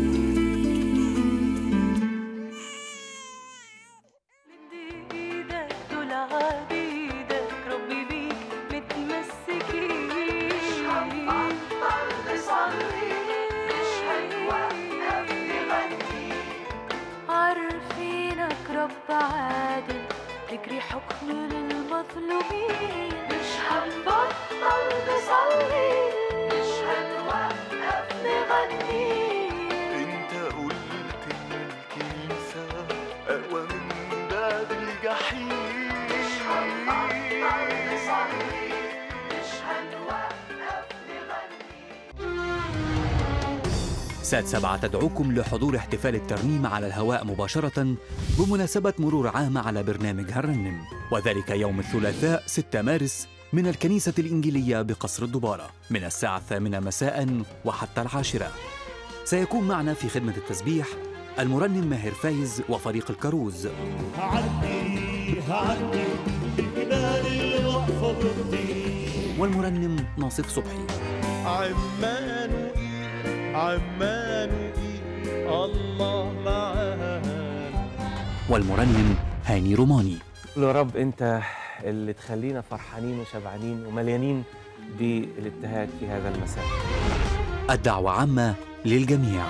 [SPEAKER 2] مد ايدك دول عبيدك ربي بيك متمسكين مش هنبطل نصلي مش هنوقف نغني عارفينك رب عادل تجري حكم للمظلومين مش هنبطل نصلي مش هنوقف نغني
[SPEAKER 3] انت قلت ان الكنيسة اقوى من باب الجحيم
[SPEAKER 2] مش هنبطل نصلي مش هنوقف نغني
[SPEAKER 8] سات سبعة تدعوكم لحضور احتفال الترنيم على الهواء مباشرة بمناسبة مرور عام على برنامج هرنم وذلك يوم الثلاثاء 6 مارس من الكنيسة الإنجيلية بقصر الدبارة من الساعة الثامنة مساء وحتى العاشرة سيكون معنا في خدمة التسبيح المرنم ماهر فايز وفريق الكروز
[SPEAKER 3] هعدي هعدي الجبال اللي واقفة ضدي
[SPEAKER 8] والمرنم ناصف صبحي
[SPEAKER 3] عمانوئيل عمانوئيل الله معانا
[SPEAKER 8] والمرنم هاني روماني
[SPEAKER 1] قول يا رب انت اللي تخلينا فرحانين وشبعانين ومليانين بالابتهاج في هذا المساء
[SPEAKER 8] الدعوة عامة للجميع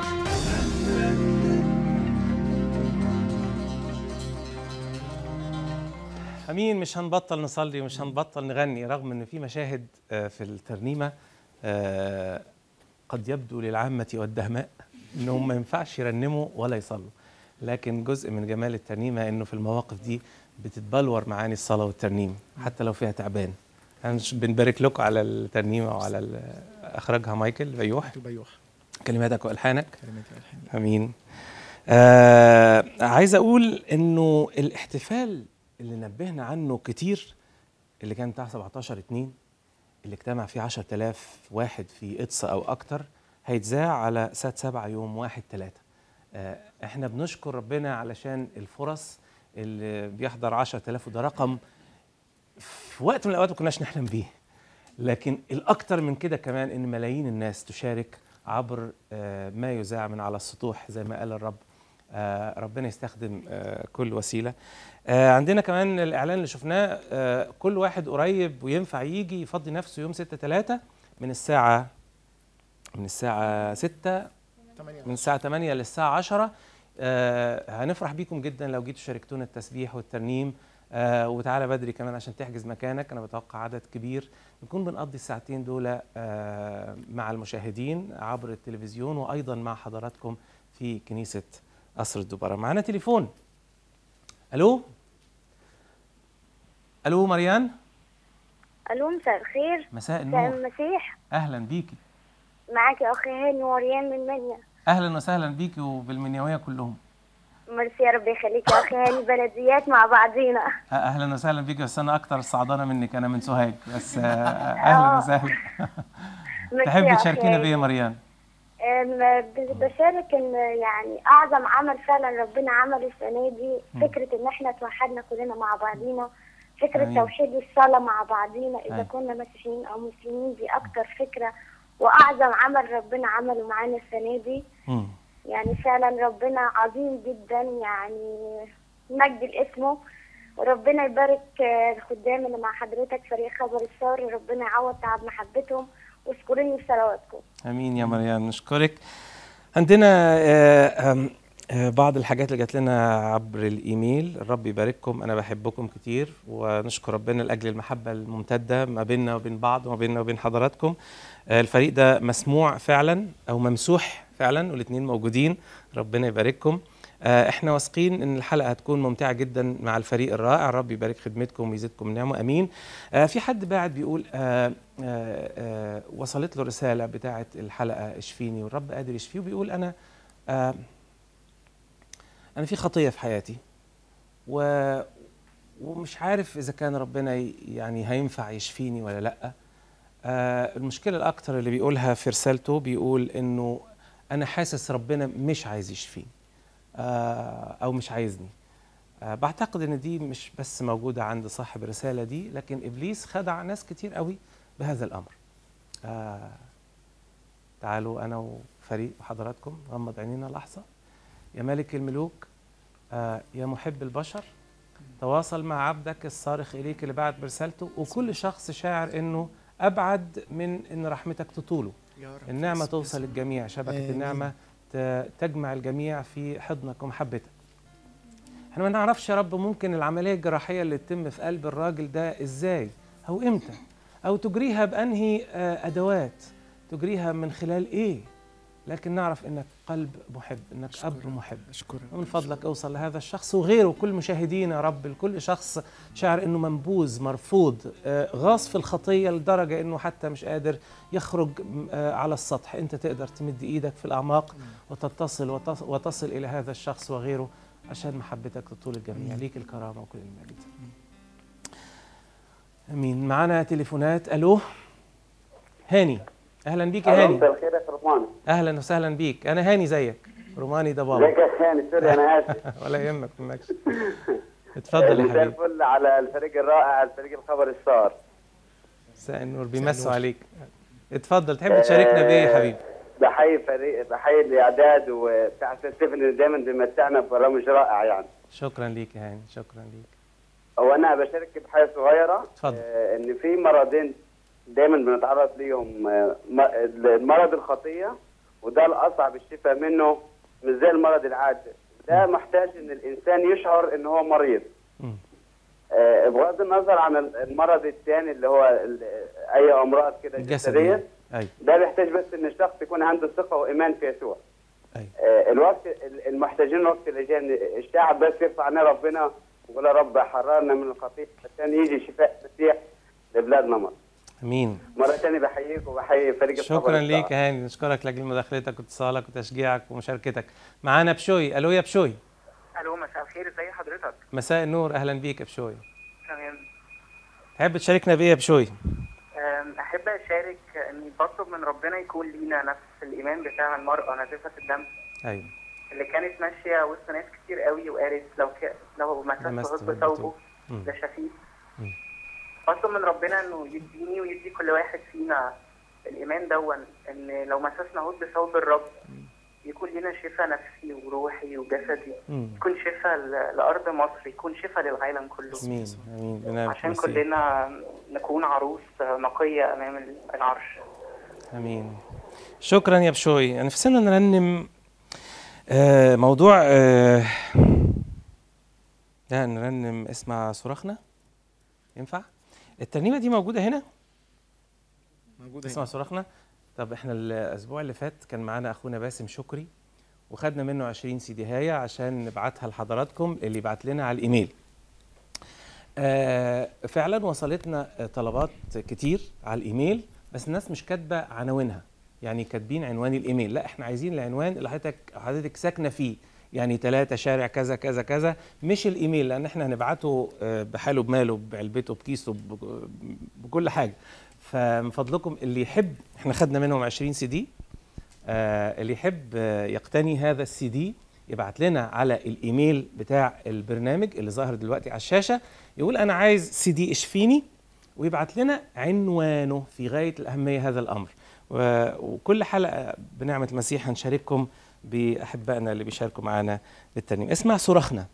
[SPEAKER 1] امين مش هنبطل نصلي ومش هنبطل نغني رغم ان في مشاهد آه، في الترنيمه آه، قد يبدو للعامه والدهماء انهم ما ينفعش يرنموا ولا يصلوا لكن جزء من جمال الترنيمه انه في المواقف دي بتتبلور معاني الصلاه والترنيم حتى لو فيها تعبان احنا مش بنبارك لكم على الترنيمه وعلى ال- اخرجها مايكل بيوح
[SPEAKER 5] بيوح
[SPEAKER 1] كلماتك والحانك
[SPEAKER 5] كلمات الألحان.
[SPEAKER 1] امين آه عايز اقول انه الاحتفال اللي نبهنا عنه كتير اللي كان بتاع 17 2 اللي اجتمع فيه 10000 واحد في قدس او اكتر هيتذاع على سات 7 يوم 1 3 آه احنا بنشكر ربنا علشان الفرص اللي بيحضر 10000 وده رقم في وقت من الاوقات ما كناش نحلم بيه لكن الاكتر من كده كمان ان ملايين الناس تشارك عبر آه، ما يذاع من على السطوح زي ما قال الرب آه، ربنا يستخدم آه، كل وسيله آه، عندنا كمان الاعلان اللي شفناه آه، كل واحد قريب وينفع يجي يفضي نفسه يوم 6 3 من الساعه من الساعه 6 من الساعه 8 للساعه 10 آه، هنفرح بيكم جدا لو جيتوا شاركتونا التسبيح والترنيم آه وتعالى بدري كمان عشان تحجز مكانك انا بتوقع عدد كبير نكون بنقضي الساعتين دول آه مع المشاهدين عبر التلفزيون وايضا مع حضراتكم في كنيسه قصر الدبره معنا تليفون الو الو مريان
[SPEAKER 9] الو مساء الخير
[SPEAKER 1] مساء
[SPEAKER 9] مساء
[SPEAKER 1] النور
[SPEAKER 9] المسيح
[SPEAKER 1] اهلا بيكي
[SPEAKER 9] معك اخي هاني وريان من منيا
[SPEAKER 1] اهلا وسهلا بيكي وبالمنيويه كلهم
[SPEAKER 9] ميرسي يا رب يخليك يا اخي هاني بلديات مع بعضينا
[SPEAKER 1] أه- اهلا وسهلا بيكي بس انا اكتر صعدانه منك انا من سوهاج بس آه، اهلا وسهلا
[SPEAKER 9] ميرسي
[SPEAKER 1] تحبي
[SPEAKER 9] يا أخي
[SPEAKER 1] تشاركينا
[SPEAKER 9] هاني.
[SPEAKER 1] بايه يا مريان
[SPEAKER 9] أم، ب- بشارك ان يعني اعظم عمل فعلا ربنا عمله السنه دي فكره ان احنا توحدنا كلنا مع بعضينا فكره
[SPEAKER 1] آمين.
[SPEAKER 9] توحيد الصلاه مع بعضينا اذا
[SPEAKER 1] آمين.
[SPEAKER 9] كنا مسيحيين او مسلمين دي اكتر فكره واعظم عمل ربنا عمله معانا السنه دي
[SPEAKER 1] مم.
[SPEAKER 9] يعني فعلا ربنا عظيم جدا يعني مجد لاسمه وربنا يبارك آه، الخدام اللي مع حضرتك فريق خبر السار ربنا يعوض تعب محبتهم واشكروني بصلواتكم
[SPEAKER 1] امين يا مريم نشكرك عندنا آه، آم، آه، بعض الحاجات اللي جات لنا عبر الايميل الرب يبارككم انا بحبكم كتير ونشكر ربنا لاجل المحبه الممتده ما بيننا وبين بعض وما بيننا وبين حضراتكم آه، الفريق ده مسموع فعلا او ممسوح فعلا والاثنين موجودين ربنا يبارككم آه، احنا واثقين ان الحلقه هتكون ممتعه جدا مع الفريق الرائع رب يبارك خدمتكم ويزيدكم نعمه امين آه، في حد باعت بيقول آه، آه، آه، وصلت له رساله بتاعه الحلقه اشفيني والرب قادر يشفيه وبيقول انا آه، انا في خطيه في حياتي و ومش عارف اذا كان ربنا ي- يعني هينفع يشفيني ولا لا آه، المشكله الاكتر اللي بيقولها في رسالته بيقول انه انا حاسس ربنا مش عايز يشفيني آه، او مش عايزني آه، بعتقد ان دي مش بس موجوده عند صاحب الرساله دي لكن ابليس خدع ناس كتير قوي بهذا الامر آه، تعالوا انا وفريق وحضراتكم غمض عينينا لحظه يا ملك الملوك آه، يا محب البشر تواصل مع عبدك الصارخ اليك اللي بعت برسالته وكل شخص شاعر انه ابعد من ان رحمتك تطوله
[SPEAKER 5] يا رب
[SPEAKER 1] النعمه توصل للجميع شبكه
[SPEAKER 5] آمين.
[SPEAKER 1] النعمه ت- تجمع الجميع في حضنك ومحبتك احنا ما نعرفش يا رب ممكن العمليه الجراحيه اللي تتم في قلب الراجل ده ازاي او امتى او تجريها بانهي آه، ادوات تجريها من خلال ايه لكن نعرف انك قلب محب انك اب محب
[SPEAKER 5] اشكرك
[SPEAKER 1] ومن فضلك اوصل لهذا الشخص وغيره كل مشاهدينا يا رب لكل شخص شاعر انه منبوذ مرفوض آه، غاص في الخطيه لدرجه انه حتى مش قادر يخرج م- آه، على السطح انت تقدر تمد ايدك في الاعماق وتتصل وتص- وتصل الى هذا الشخص وغيره عشان محبتك تطول الجميع ليك الكرامه وكل المجد امين معانا تليفونات الو هاني اهلا بيك يا هاني
[SPEAKER 10] مساء الخير يا روماني
[SPEAKER 1] اهلا وسهلا بيك انا هاني زيك روماني ده بابا
[SPEAKER 10] ازيك يا خاني سوري انا اسف
[SPEAKER 1] ولا يهمك منكش اتفضل يا
[SPEAKER 10] مساء
[SPEAKER 1] حبيبي
[SPEAKER 10] الفل على الفريق الرائع الفريق الخبر الصار
[SPEAKER 1] مساء النور بيمسوا عليك اتفضل تحب تشاركنا بايه يا حبيبي
[SPEAKER 10] بحيي فريق بحيي الاعداد وبتاع ستيفن اللي دايما بيمتعنا ببرامج رائعه يعني
[SPEAKER 1] شكرا ليك يا هاني شكرا ليك
[SPEAKER 10] هو انا بشارك بحاجه صغيره
[SPEAKER 1] اتفضل.
[SPEAKER 10] آه، ان في مرضين دايما بنتعرض ليهم آه، م- المرض الخطيه وده الاصعب الشفاء منه مش زي المرض العادي ده محتاج ان الانسان يشعر ان هو مريض
[SPEAKER 1] مم.
[SPEAKER 10] آه، بغض النظر عن المرض الثاني اللي هو ال- اي امراض كده
[SPEAKER 1] الجسد
[SPEAKER 10] جسديه
[SPEAKER 1] يعني. ايوه
[SPEAKER 10] ده بيحتاج بس ان الشخص يكون عنده ثقه وايمان في يسوع
[SPEAKER 1] ايوه
[SPEAKER 10] آه، الوقت ال- المحتاجين وقت اللي جاي إن الشعب بس يرفع عنا ربنا ويقول يا رب حررنا من الخطيه عشان يجي شفاء المسيح لبلادنا مصر
[SPEAKER 1] امين
[SPEAKER 10] مره ثانيه بحييك وبحيي فريق الخبر
[SPEAKER 1] شكرا
[SPEAKER 10] الصار.
[SPEAKER 1] ليك يا هاني نشكرك لاجل مداخلتك واتصالك وتشجيعك ومشاركتك معانا بشوي الو يا بشوي
[SPEAKER 11] الو مساء الخير ازي حضرتك
[SPEAKER 1] مساء النور اهلا بيك يا بشوي
[SPEAKER 11] تمام
[SPEAKER 1] تحب تشاركنا بايه يا بشوي
[SPEAKER 11] أم، احب اشارك اني بطلب من ربنا يكون لينا نفس الايمان بتاع المراه نازفه الدم
[SPEAKER 1] ايوه
[SPEAKER 11] اللي كانت ماشيه وسط ناس كتير قوي وقالت لو ك... لو مسست
[SPEAKER 1] لمست
[SPEAKER 11] غصب
[SPEAKER 1] هد
[SPEAKER 11] ثوبه
[SPEAKER 1] مم.
[SPEAKER 11] ده شفيت
[SPEAKER 1] مم.
[SPEAKER 11] بطلب من ربنا انه يديني ويدي كل واحد فينا الايمان دون ان لو مسسنا هد ثوب الرب يكون لنا شفاء نفسي وروحي وجسدي
[SPEAKER 1] مم.
[SPEAKER 11] يكون شفاء ل- لارض مصر يكون شفاء للعالم كله
[SPEAKER 1] امين امين بنعمة
[SPEAKER 11] عشان
[SPEAKER 1] المسيح.
[SPEAKER 11] كلنا نكون عروس نقية أمام العرش
[SPEAKER 1] امين شكرا يا بشوي نفسنا نرنم آه، موضوع آه، لا نرنم اسمع صراخنا ينفع الترنيمه دي موجوده هنا
[SPEAKER 5] موجوده
[SPEAKER 1] اسمع صراخنا طب احنا الاسبوع اللي فات كان معانا اخونا باسم شكري وخدنا منه 20 سي دي هايه عشان نبعتها لحضراتكم اللي يبعت لنا على الايميل آه فعلا وصلتنا آه، طلبات كتير على الايميل بس الناس مش كاتبه عناوينها يعني كاتبين عنوان الايميل لا احنا عايزين العنوان اللي حضرتك حضرتك ساكنه فيه يعني ثلاثة شارع كذا كذا كذا مش الايميل لان احنا هنبعته آه، بحاله بماله بعلبته بكيسه بك- بكل حاجه فمن فضلكم اللي يحب احنا خدنا منهم 20 سي دي آه اللي يحب آه يقتني هذا السي دي يبعت لنا على الايميل بتاع البرنامج اللي ظاهر دلوقتي على الشاشه يقول انا عايز سي دي اشفيني ويبعت لنا عنوانه في غايه الاهميه هذا الامر و- وكل حلقه بنعمه المسيح هنشارككم باحبائنا اللي بيشاركوا معنا بالترنيم اسمع صراخنا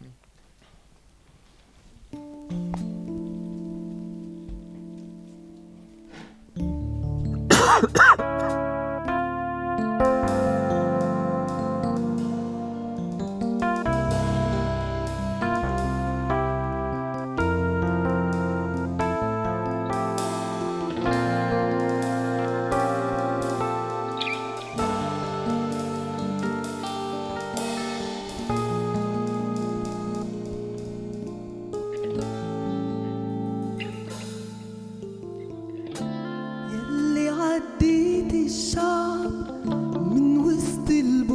[SPEAKER 12] يلي عديت الشعب من وسط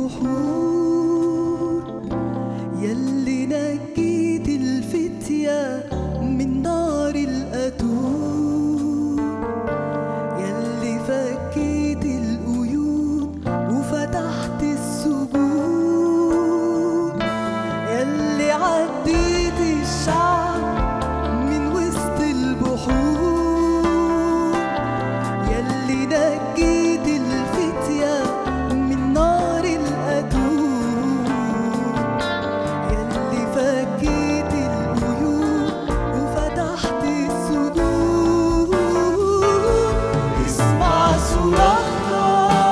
[SPEAKER 12] البحور يلي نجيت الفتية من نار القتول يلي فكيت القيود وفتحت السجون يلي عديت الشعب من وسط البحور يلي نجيت الفتية من نار القتول يلي فكيت القيود وفتحت السجون اسمع صراخنا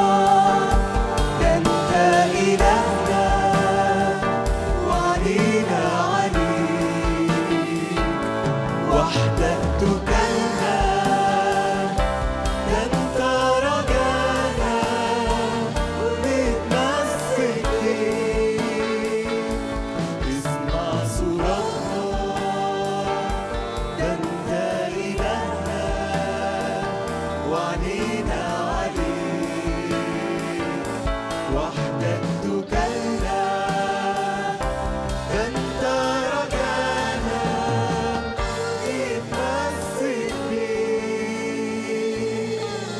[SPEAKER 12] ده انت إلهنا وعلينا عليك وحدك تكلنا ده انت رجانا ونتمسك بيك اسمع صراخنا ده انت إلهنا وعنينا عليك وحدك تكلنا ده انت رجانا نتمسك بيك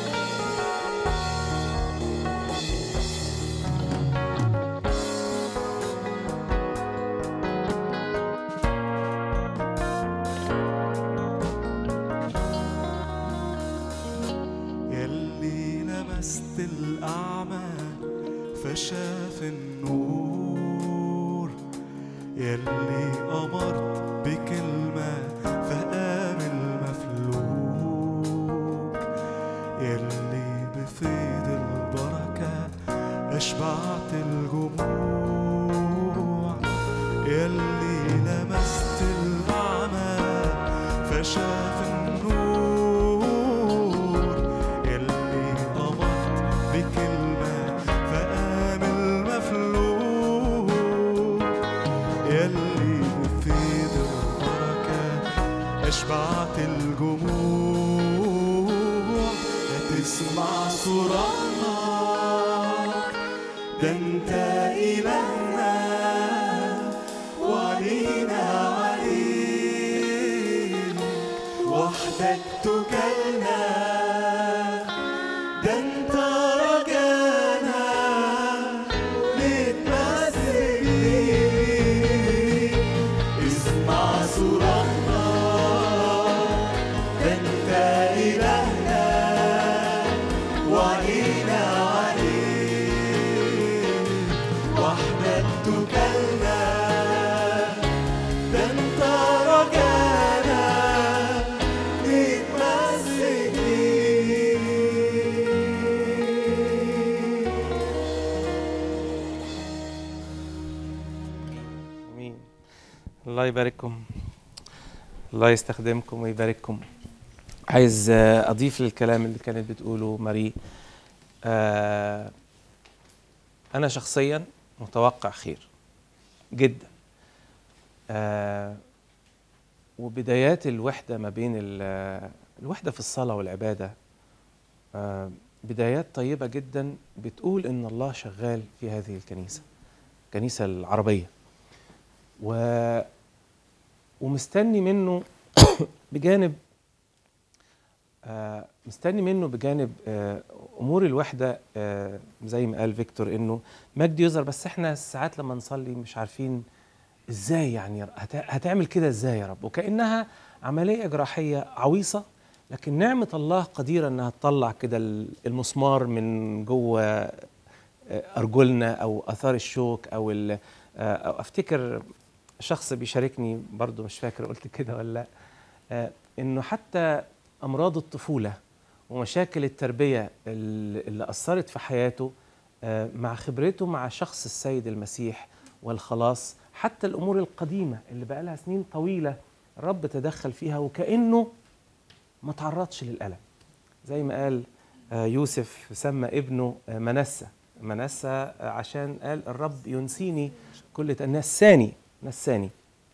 [SPEAKER 3] يلي لمست الأعمى فشاف النور يلي أمرت بكلمة فقام المفلوج يلي بفيض البركة أشبعت الجموع يلي لمست الأعمى فشاف النور يلي أمرت بكلمة فقام المفلوج يلي بفيض البركة أشبعت الجموع هتسمع صراخنا ده انت إلهنا وعلينا عليك وحدك تكلنا ده انت رجانا نتمسك بيك اسمع صراخنا ده انت إلهنا وعلينا عليك وحدك تكلنا ده انت رجانا نتمسك بيك
[SPEAKER 1] امين الله يبارككم الله يستخدمكم ويبارككم عايز آه، اضيف للكلام اللي كانت بتقوله ماري آه، انا شخصيا متوقع خير جدا آه، وبدايات الوحده ما بين ال- الوحده في الصلاه والعباده آه، بدايات طيبه جدا بتقول ان الله شغال في هذه الكنيسه الكنيسه العربيه و ومستني منه بجانب آه مستني منه بجانب آه امور الوحده آه زي ما قال فيكتور انه مجد يظهر بس احنا ساعات لما نصلي مش عارفين ازاي يعني هت- هتعمل كده ازاي يا رب وكانها عمليه جراحيه عويصه لكن نعمه الله قديره انها تطلع كده ال- المسمار من جوه آه، ارجلنا او اثار الشوك او ال- آه، أو افتكر شخص بيشاركني برضو مش فاكر قلت كده ولا لا آه، انه حتى امراض الطفوله ومشاكل التربيه ال- اللي اثرت في حياته آه، مع خبرته مع شخص السيد المسيح والخلاص حتى الامور القديمه اللي بقى لها سنين طويله الرب تدخل فيها وكانه ما تعرضش للالم زي ما قال آه، يوسف سمى ابنه آه، منسى منسى آه، عشان قال الرب ينسيني كل ت- نساني نساني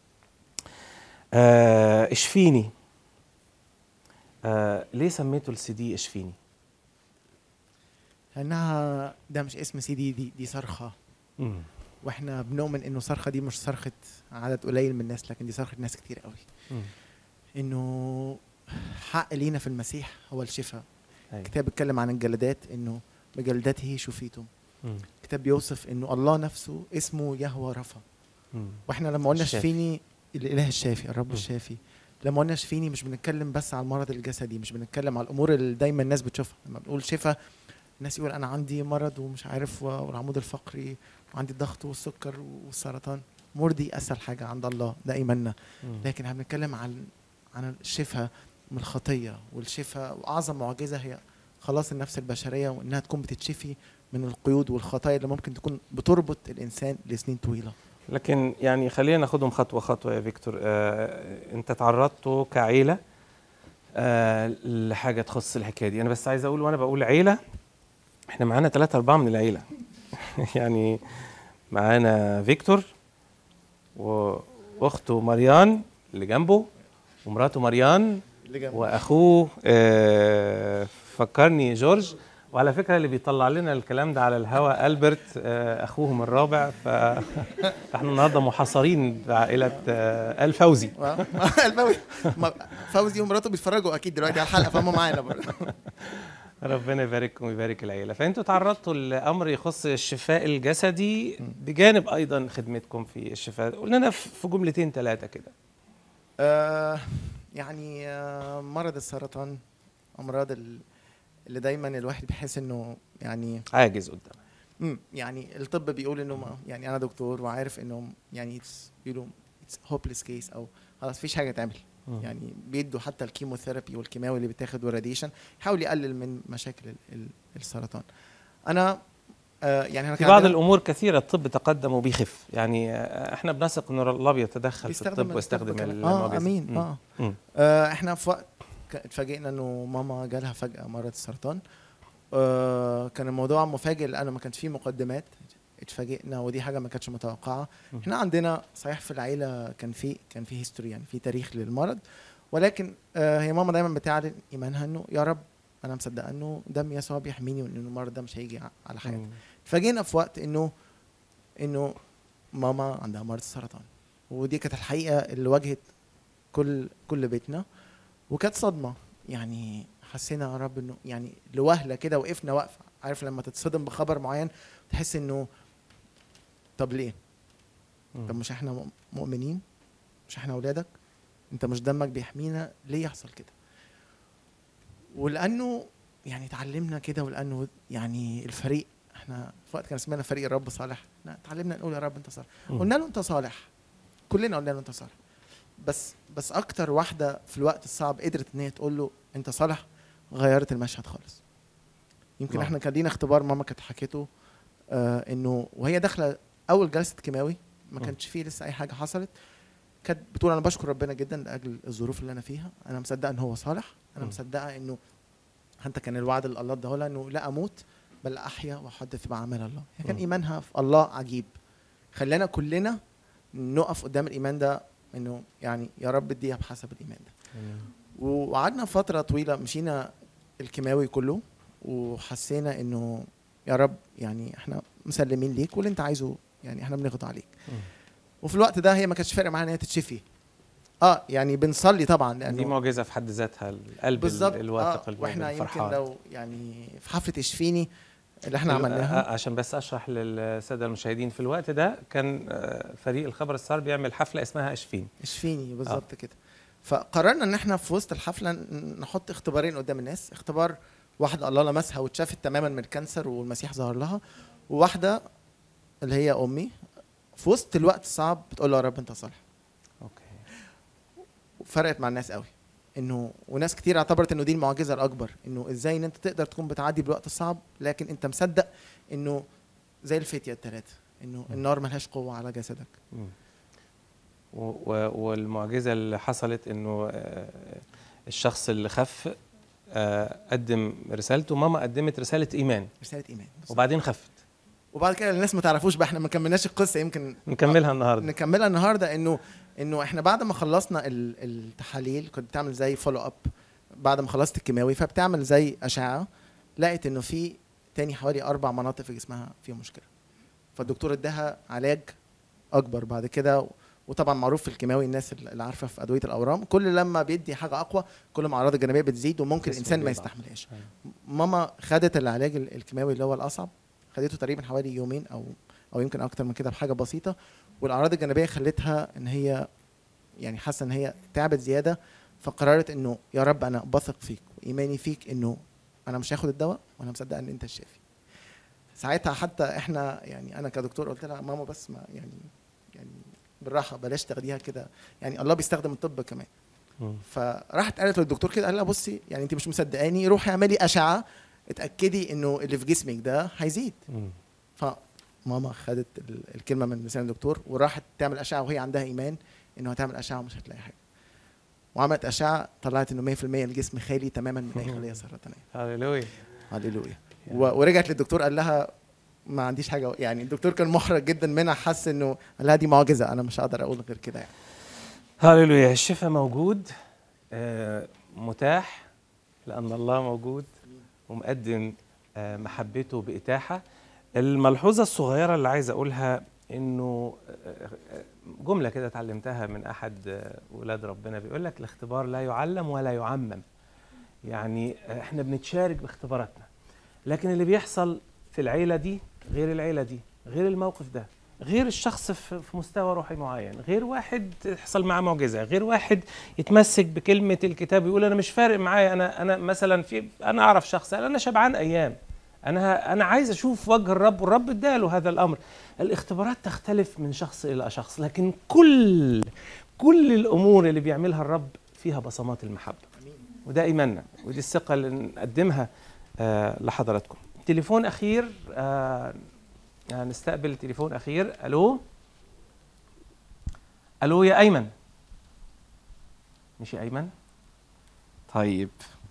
[SPEAKER 1] آه، اشفيني آه، ليه سميته السي دي اشفيني
[SPEAKER 5] لانها ده مش اسم سي دي دي, دي صرخه
[SPEAKER 1] مم.
[SPEAKER 5] واحنا بنؤمن انه صرخه دي مش صرخه عدد قليل من الناس لكن دي صرخه ناس كتير قوي
[SPEAKER 1] مم.
[SPEAKER 5] انه حق لينا في المسيح هو الشفاء
[SPEAKER 1] أيوة.
[SPEAKER 5] الكتاب بيتكلم عن الجلدات انه بجلدته شفيتم
[SPEAKER 1] مم.
[SPEAKER 5] الكتاب بيوصف انه الله نفسه اسمه يهوى رفا
[SPEAKER 1] مم.
[SPEAKER 5] واحنا لما قلنا
[SPEAKER 1] الشافي.
[SPEAKER 5] شفيني الاله الشافي الرب
[SPEAKER 1] مم.
[SPEAKER 5] الشافي لما قلنا شفيني مش بنتكلم بس على المرض الجسدي مش بنتكلم على الامور اللي دايما الناس بتشوفها لما بنقول شفاء الناس يقول انا عندي مرض ومش عارف و- والعمود الفقري وعندي الضغط والسكر والسرطان الامور دي اسهل حاجه عند الله ده ايماننا
[SPEAKER 1] مم.
[SPEAKER 5] لكن احنا بنتكلم عن عن الشفاء من الخطيه والشفاء واعظم معجزه هي خلاص النفس البشريه وانها تكون بتتشفي من القيود والخطايا اللي ممكن تكون بتربط الانسان لسنين طويله
[SPEAKER 1] لكن يعني خلينا ناخدهم خطوه خطوه يا فيكتور آه، انت تعرضتوا كعيله آه، لحاجه تخص الحكايه دي انا بس عايز اقول وانا بقول عيله احنا معانا ثلاثة أربعة من العيلة يعني معانا فيكتور و- واخته مريان اللي جنبه ومراته مريان
[SPEAKER 5] اللي جنبه.
[SPEAKER 1] واخوه آه، فكرني جورج وعلى فكره اللي بيطلع لنا الكلام ده على الهواء البرت آه، اخوهم الرابع ف- فاحنا النهارده محاصرين بعائله آه، الفوزي
[SPEAKER 5] الفوزي ما- فوزي ومراته بيتفرجوا اكيد دلوقتي على الحلقه فهم معانا برضه
[SPEAKER 1] ربنا يبارككم ويبارك العيله فانتوا تعرضتوا لامر يخص الشفاء الجسدي بجانب ايضا خدمتكم في الشفاء قول لنا في في جملتين ثلاثه كده
[SPEAKER 5] آه يعني آه مرض السرطان امراض ال- اللي دايما الواحد بيحس انه يعني
[SPEAKER 1] عاجز قدام
[SPEAKER 5] امم يعني الطب بيقول انه ما يعني انا دكتور وعارف انه يعني it's- بيقولوا اتس هوبليس كيس او خلاص مفيش حاجه تعمل
[SPEAKER 1] مم.
[SPEAKER 5] يعني بيدوا حتى الكيموثيرابي والكيماوي اللي بيتاخد والراديشن يحاول يقلل من مشاكل ال- ال- السرطان انا آه يعني انا
[SPEAKER 1] في
[SPEAKER 5] كان
[SPEAKER 1] بعض
[SPEAKER 5] عندنا-
[SPEAKER 1] الامور كثيره الطب تقدم وبيخف يعني آه، احنا بنثق ان الله بيتدخل في
[SPEAKER 5] بيستخدم
[SPEAKER 1] الطب ويستخدم
[SPEAKER 5] كمان.
[SPEAKER 1] المعجزات
[SPEAKER 5] اه امين
[SPEAKER 1] مم.
[SPEAKER 5] اه
[SPEAKER 1] مم.
[SPEAKER 5] آه، احنا في وقت ك- اتفاجئنا انه ماما جالها فجأة مرض السرطان آه كان الموضوع مفاجئ لانه ما كانش فيه مقدمات اتفاجئنا ودي حاجه ما كانتش متوقعه
[SPEAKER 1] مم.
[SPEAKER 5] احنا عندنا صحيح في العيله كان في كان في هيستوري يعني في تاريخ للمرض ولكن آه هي ماما دايما بتعلن ايمانها انه يا رب انا مصدقه انه دم يسوع بيحميني وان المرض ده مش هيجي ع- على حياتي
[SPEAKER 1] مم.
[SPEAKER 5] اتفاجئنا في وقت انه انه ماما عندها مرض السرطان ودي كانت الحقيقه اللي واجهت كل كل بيتنا وكانت صدمه يعني حسينا يا رب انه يعني لوهله كده وقفنا وقفه عارف لما تتصدم بخبر معين تحس انه طب ليه؟
[SPEAKER 1] مم.
[SPEAKER 5] طب مش احنا مؤ- مؤمنين؟ مش احنا اولادك؟ انت مش دمك بيحمينا ليه يحصل كده؟ ولانه يعني اتعلمنا كده ولانه يعني الفريق احنا في وقت كان اسمنا فريق الرب صالح لا، اتعلمنا نقول يا رب انت صالح
[SPEAKER 1] مم.
[SPEAKER 5] قلنا له انت صالح كلنا قلنا له انت صالح بس بس اكتر واحده في الوقت الصعب قدرت ان هي تقول له انت صالح غيرت المشهد خالص يمكن
[SPEAKER 1] نعم.
[SPEAKER 5] احنا كان لينا اختبار ماما كانت حكيته آه انه وهي داخله اول جلسه كيماوي ما
[SPEAKER 1] مم.
[SPEAKER 5] كانش فيه لسه اي حاجه حصلت كانت بتقول انا بشكر ربنا جدا لاجل الظروف اللي انا فيها انا مصدقه ان هو صالح انا
[SPEAKER 1] مم.
[SPEAKER 5] مصدقه انه حتى كان الوعد اللي الله اداه لها انه لا اموت بل احيا واحدث باعمال الله هي كان
[SPEAKER 1] مم.
[SPEAKER 5] ايمانها في الله عجيب خلانا كلنا نقف قدام الايمان ده انه يعني يا رب اديها بحسب الايمان ده وقعدنا فتره طويله مشينا الكيماوي كله وحسينا انه يا رب يعني احنا مسلمين ليك واللي انت عايزه يعني احنا بناخد عليك وفي الوقت ده هي ما كانتش فارق معاها ان هي تتشفي اه يعني بنصلي طبعا لانه
[SPEAKER 1] دي معجزه في حد ذاتها القلب
[SPEAKER 5] بالظبط
[SPEAKER 1] ال- الواثق
[SPEAKER 5] آه واحنا يمكن
[SPEAKER 1] الفرحان
[SPEAKER 5] لو يعني في حفله اشفيني اللي احنا
[SPEAKER 1] ال-
[SPEAKER 5] عملناها
[SPEAKER 1] آه، عشان بس اشرح للساده المشاهدين في الوقت ده كان آه، فريق الخبر السار بيعمل حفله اسمها اشفين
[SPEAKER 5] اشفيني بالظبط كده فقررنا ان احنا في وسط الحفله ن- نحط اختبارين قدام الناس اختبار واحده الله لمسها واتشافت تماما من الكانسر والمسيح ظهر لها وواحده اللي هي امي في وسط الوقت الصعب بتقول له يا رب انت صالح
[SPEAKER 1] اوكي
[SPEAKER 5] فرقت مع الناس قوي انه وناس كتير اعتبرت انه دي المعجزه الاكبر انه ازاي ان انت تقدر تكون بتعدي بالوقت الصعب لكن انت مصدق انه زي الفتيه الثلاثه انه النار ملهاش قوه على جسدك
[SPEAKER 1] مم. و- و- والمعجزه اللي حصلت انه آه، الشخص اللي خف آه، قدم رسالته ماما قدمت رساله ايمان
[SPEAKER 5] رساله ايمان
[SPEAKER 1] وبعدين خفت
[SPEAKER 5] وبعد كده الناس ما تعرفوش بقى احنا ما كملناش القصه يمكن
[SPEAKER 1] نكملها النهارده
[SPEAKER 5] نكملها النهارده انه انه احنا بعد ما خلصنا ال- التحاليل كنت بتعمل زي فولو اب بعد ما خلصت الكيماوي فبتعمل زي اشعه لقيت انه في تاني حوالي اربع مناطق في جسمها فيها مشكله فالدكتور اداها علاج اكبر بعد كده و- وطبعا معروف في الكيماوي الناس اللي عارفه في ادويه الاورام كل لما بيدي حاجه اقوى كل ما الاعراض الجانبيه بتزيد وممكن
[SPEAKER 1] جسمه
[SPEAKER 5] الانسان ما
[SPEAKER 1] بيضعف.
[SPEAKER 5] يستحملهاش ماما خدت العلاج ال- الكيماوي اللي هو الاصعب خدته تقريبا حوالي يومين او او يمكن اكتر من كده بحاجه بسيطه والاعراض الجانبيه خلتها ان هي يعني حاسه ان هي تعبت زياده فقررت انه يا رب انا بثق فيك وايماني فيك انه انا مش هاخد الدواء وانا مصدقه ان انت الشافي ساعتها حتى احنا يعني انا كدكتور قلت لها ماما بس ما يعني يعني بالراحه بلاش تاخديها كده يعني الله بيستخدم الطب كمان
[SPEAKER 1] مم.
[SPEAKER 5] فراحت قالت للدكتور كده قال لها بصي يعني انت مش مصدقاني روحي اعملي اشعه اتاكدي انه اللي في جسمك ده هيزيد
[SPEAKER 1] مم.
[SPEAKER 5] فماما خدت ال- الكلمه من لسان الدكتور وراحت تعمل اشعه وهي عندها ايمان انه هتعمل اشعه ومش هتلاقي حاجه وعملت اشعه طلعت انه 100% الجسم خالي تماما من اي خليه سرطانيه
[SPEAKER 1] هللويا
[SPEAKER 5] هللويا و- ورجعت للدكتور قال لها ما عنديش حاجه يعني الدكتور كان محرج جدا منها حس انه قال لها دي معجزه انا مش هقدر اقول غير كده يعني
[SPEAKER 1] هللويا الشفاء موجود آه، متاح لأن الله موجود ومقدم آه، محبته بإتاحة الملحوظة الصغيرة اللي عايز أقولها إنه آه، آه، جملة كده اتعلمتها من أحد آه، ولاد ربنا بيقول لك الاختبار لا يعلم ولا يعمم يعني آه، إحنا بنتشارك باختباراتنا لكن اللي بيحصل في العيلة دي غير العيلة دي غير الموقف ده غير الشخص في في مستوى روحي معين غير واحد يحصل معاه معجزه غير واحد يتمسك بكلمه الكتاب ويقول انا مش فارق معايا انا انا مثلا في انا اعرف شخص قال انا شبعان ايام انا انا عايز اشوف وجه الرب والرب اداله هذا الامر الاختبارات تختلف من شخص الى شخص لكن كل كل الامور اللي بيعملها الرب فيها بصمات المحبه وده ايماننا ودي الثقه اللي نقدمها آه لحضراتكم تليفون اخير آه نستقبل تليفون اخير الو الو يا ايمن مش يا ايمن طيب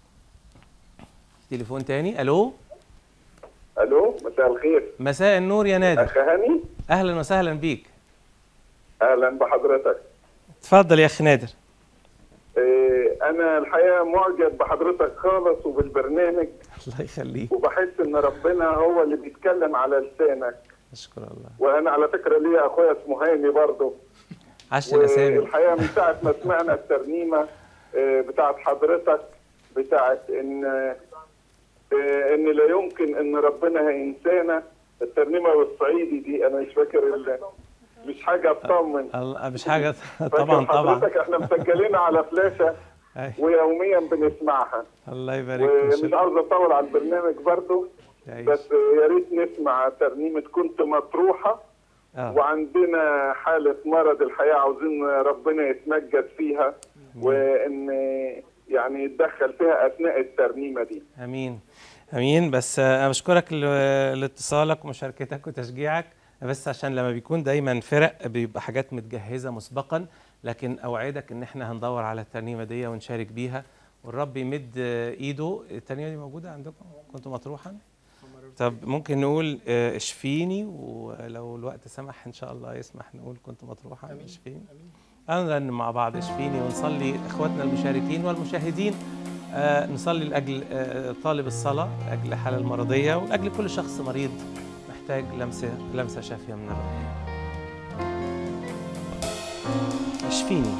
[SPEAKER 1] تليفون تاني الو
[SPEAKER 13] الو مساء الخير
[SPEAKER 1] مساء النور يا نادر
[SPEAKER 13] اخ هاني
[SPEAKER 1] اهلا وسهلا بيك
[SPEAKER 13] اهلا بحضرتك
[SPEAKER 1] اتفضل يا اخي نادر
[SPEAKER 13] إيه انا الحقيقه معجب بحضرتك خالص وبالبرنامج
[SPEAKER 1] الله يخليك
[SPEAKER 13] وبحس ان ربنا هو اللي بيتكلم على لسانك
[SPEAKER 1] اشكر الله
[SPEAKER 13] وانا على فكره ليا اخويا اسمه هاني برضه
[SPEAKER 1] عاش الاسامي
[SPEAKER 13] والحقيقه من ساعه ما سمعنا الترنيمه آه، بتاعت حضرتك بتاعت ان آه، ان لا يمكن ان ربنا هينسانا الترنيمه بالصعيدي دي انا مش فاكر ال- مش حاجه تطمن
[SPEAKER 1] الله مش حاجه
[SPEAKER 13] فاكر
[SPEAKER 1] طبعا طبعا
[SPEAKER 13] حضرتك احنا مسجلينها على فلاشه
[SPEAKER 1] أي.
[SPEAKER 13] ويوميا بنسمعها
[SPEAKER 1] الله يبارك
[SPEAKER 13] ومش
[SPEAKER 1] فيك
[SPEAKER 13] عاوز اطول على البرنامج برضه
[SPEAKER 1] يعيش.
[SPEAKER 13] بس يا ريت نسمع ترنيمه كنت مطروحه
[SPEAKER 1] آه.
[SPEAKER 13] وعندنا حالة مرض الحقيقة عاوزين ربنا يتمجد فيها وإن يعني يتدخل فيها أثناء الترنيمة دي
[SPEAKER 1] امين امين بس آه، انا بشكرك ل- لاتصالك ومشاركتك وتشجيعك بس عشان لما بيكون دايما فرق بيبقى حاجات متجهزه مسبقا لكن اوعدك ان احنا هندور على الترنيمه دي ونشارك بيها والرب يمد آه، ايده الترنيمه دي موجوده عندكم كنتوا مطروحا طب ممكن نقول آه، اشفيني ولو الوقت سمح ان شاء الله يسمح نقول كنت مطروحا اشفيني نرنم مع بعض اشفيني ونصلي اخواتنا المشاركين والمشاهدين آه نصلي لاجل آه طالب الصلاه لاجل الحاله المرضيه ولاجل كل شخص مريض محتاج لمسه لمسه شافيه من الرب اشفيني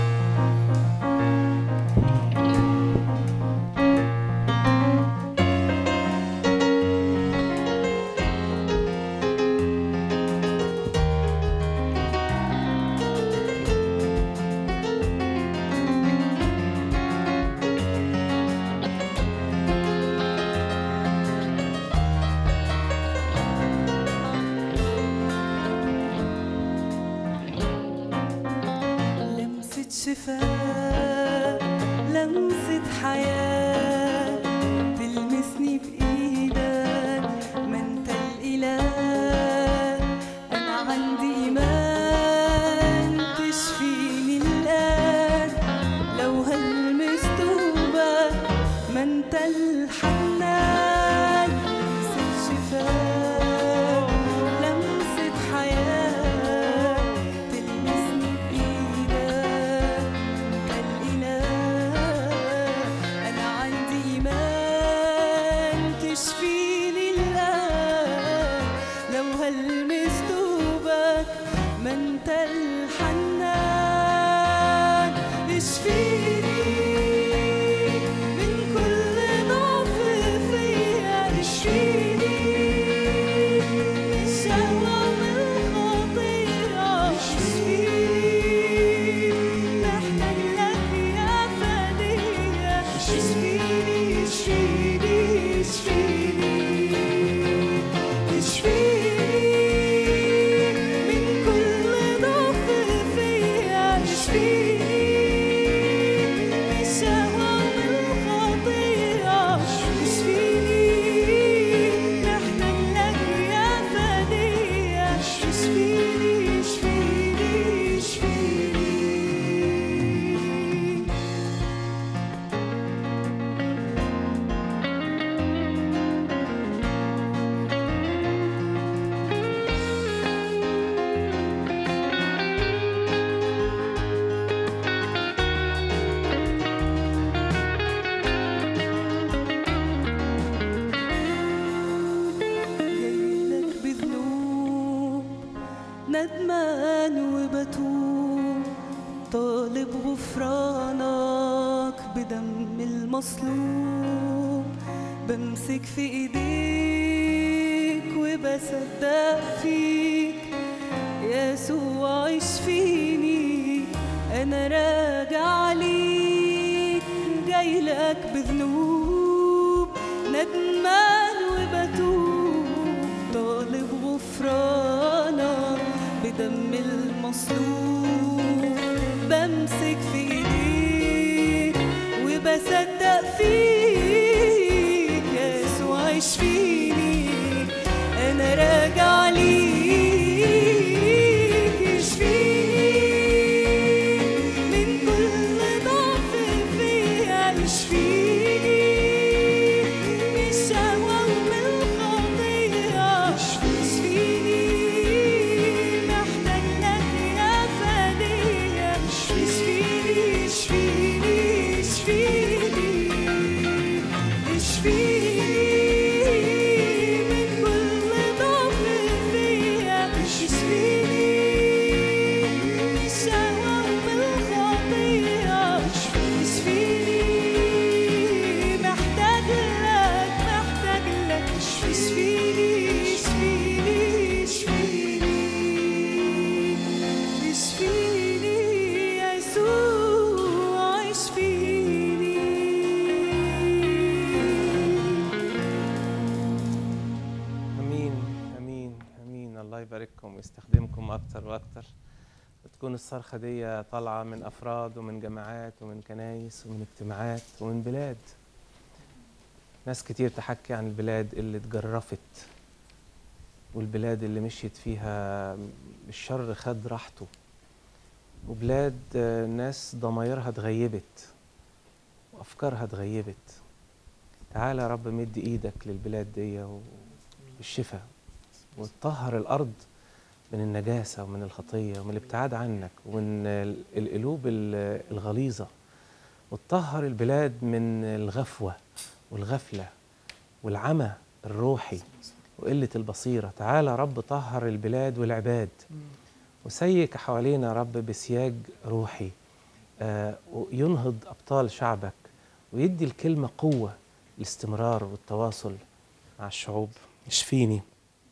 [SPEAKER 12] لمسة شفاء لمسة حياة تلمسني بإيدك ما انت الإله أنا عندي إيمان تشفيني الآن لو هلمس توبك ما انت الحنان لمسة شفاء لمسة حياة تلمسني بإيدك الإله أنا عندي إيمان تشفيني الآن لو هلمس توبك ما أنت الحنان اشفيني من كل ضعف فيا اشفيني من الشهوة والخطيئة اشفيني محتاج لك يا فدية اشفيني اشفيني اشفيني اشفيني من كل ضعف فيا اشفيني من الشهوة والخطيئة اشفيني محتاج لك يا فدية اشفيني اشفيني اشفيني جايلك بذنوب ندمان وبتوب طالب غفرانك بدم المصلوب بمسك في ايديك وبصدق فيك يسوع اشفيني انا راجع ليك جايلك بذنوب ندمان وبتوب طالب غفرانك بدم المصلوب بمسك في ايديك وبصدق فيك يسوع اشفيني انا راجع ليك اشفيني من كل ضعف فيا اشفيني من الشهوة ومن الخطيئة اشفيني محتاج لك يا فدية اشفيني اشفيني اشفيني اشفيني من كل ضعف فيا اشفيني من الشهوة ومن الخطيئة اشفيني محتاج لك محتاج لك اشفيني اشفيني اشفيني اشفيني يا يسوع اشفيني
[SPEAKER 1] امين امين امين الله يبارككم ويستخدمكم اكتر واكتر وتكون الصرخه دي طالعه من افراد ومن جماعات ومن كنايس ومن اجتماعات ومن بلاد ناس كتير تحكي عن البلاد اللي اتجرفت والبلاد اللي مشيت فيها الشر خد راحته وبلاد آه، ناس ضمايرها اتغيبت وافكارها اتغيبت تعالى يا رب مد ايدك للبلاد دي والشفاء وتطهر الارض من النجاسه ومن الخطيه ومن الابتعاد عنك ومن ال- القلوب ال- الغليظه وتطهر البلاد من الغفوه والغفله والعمى الروحي وقله البصيره تعالى يا رب طهر البلاد والعباد وسيك حوالينا يا رب بسياج روحي آه وينهض ابطال شعبك ويدي الكلمه قوه الاستمرار والتواصل مع الشعوب اشفيني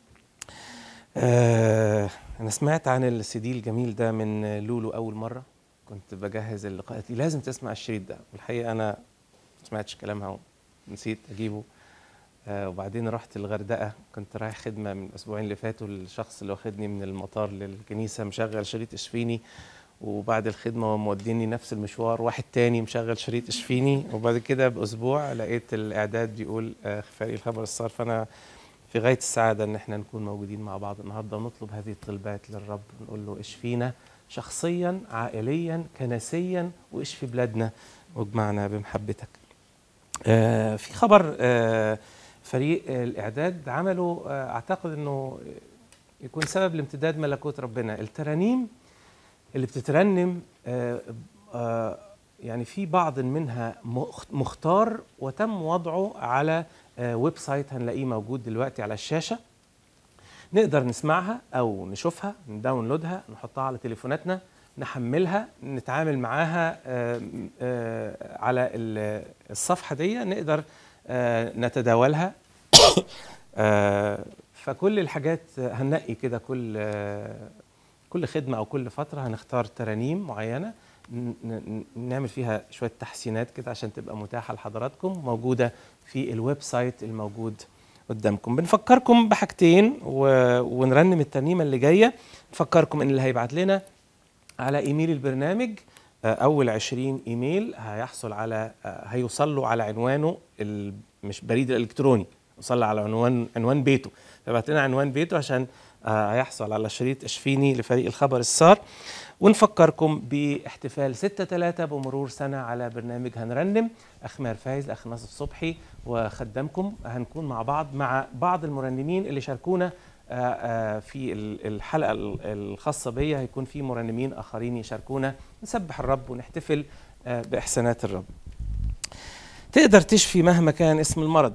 [SPEAKER 1] آه انا سمعت عن السي دي الجميل ده من لولو اول مره كنت بجهز اللقاءات لازم تسمع الشريط ده والحقيقه انا ما سمعتش كلامها ونسيت اجيبه آه وبعدين رحت الغردقه كنت رايح خدمه من الاسبوعين اللي فاتوا الشخص اللي واخدني من المطار للكنيسه مشغل شريط اشفيني وبعد الخدمه وموديني نفس المشوار واحد تاني مشغل شريط اشفيني وبعد كده باسبوع لقيت الاعداد بيقول آه فريق الخبر الصار فانا في غايه السعاده ان احنا نكون موجودين مع بعض النهارده ونطلب هذه الطلبات للرب ونقول له اشفينا شخصيا عائليا كنسيا واشفي بلادنا واجمعنا بمحبتك. آه في خبر آه فريق الاعداد عمله آه اعتقد انه يكون سبب لامتداد ملكوت ربنا الترانيم اللي بتترنم آه آه يعني في بعض منها مخ- مختار وتم وضعه على آه ويب سايت هنلاقيه موجود دلوقتي على الشاشه نقدر نسمعها او نشوفها نداونلودها نحطها على تليفوناتنا نحملها نتعامل معاها آه، آه، على ال- الصفحه دي نقدر آه، نتداولها آه، فكل الحاجات هننقي كده كل آه، كل خدمه او كل فتره هنختار ترانيم معينه ن- ن- نعمل فيها شويه تحسينات كده عشان تبقى متاحه لحضراتكم موجوده في الويب سايت الموجود قدامكم بنفكركم بحاجتين و... ونرنم الترنيمه اللي جايه نفكركم ان اللي هيبعت لنا على ايميل البرنامج آه، اول 20 ايميل هيحصل على آه، هيوصل له على عنوانه ال... مش بريد الالكتروني يوصل له على عنوان عنوان بيته فبعت لنا عنوان بيته عشان آه، هيحصل على شريط اشفيني لفريق الخبر السار ونفكركم باحتفال 6 3 بمرور سنه على برنامج هنرنم اخ ماهر فايز اخ ناصف صبحي وخدامكم هنكون مع بعض مع بعض المرنمين اللي شاركونا آه، آه، في ال- الحلقه ال- الخاصه بيا هيكون في مرنمين اخرين يشاركونا نسبح الرب ونحتفل آه، باحسانات الرب تقدر تشفي مهما كان اسم المرض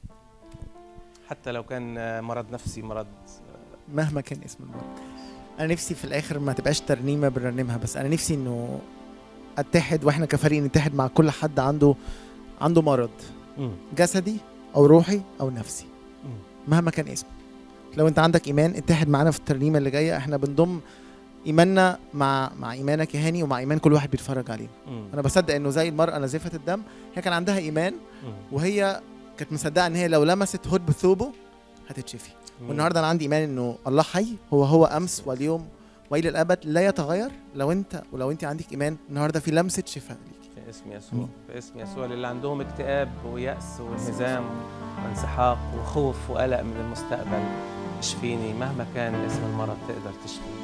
[SPEAKER 1] حتى لو كان آه، مرض نفسي مرض
[SPEAKER 5] مهما كان اسم المرض انا نفسي في الاخر ما تبقاش ترنيمه بنرنمها بس انا نفسي انه اتحد واحنا كفريق نتحد مع كل حد عنده عنده مرض
[SPEAKER 1] مم.
[SPEAKER 5] جسدي او روحي او نفسي
[SPEAKER 1] مم.
[SPEAKER 5] مهما كان اسمه لو انت عندك ايمان اتحد معانا في الترنيمه اللي جايه احنا بنضم ايماننا مع مع ايمانك يا هاني ومع ايمان كل واحد بيتفرج علينا
[SPEAKER 1] مم.
[SPEAKER 5] انا بصدق انه زي المراه نزفه الدم هي كان عندها ايمان
[SPEAKER 1] مم.
[SPEAKER 5] وهي كانت مصدقه ان هي لو لمست هود بثوبه هتتشفي
[SPEAKER 1] مم.
[SPEAKER 5] والنهارده انا عندي ايمان انه الله حي هو هو امس واليوم والى الابد لا يتغير لو انت ولو انت عندك ايمان النهارده في لمسه شفاء ليك
[SPEAKER 1] في اسم يسوع في اسم يسوع للي عندهم اكتئاب ويأس وانهزام وانسحاق وخوف وقلق من المستقبل اشفيني مهما كان اسم المرض تقدر تشفيني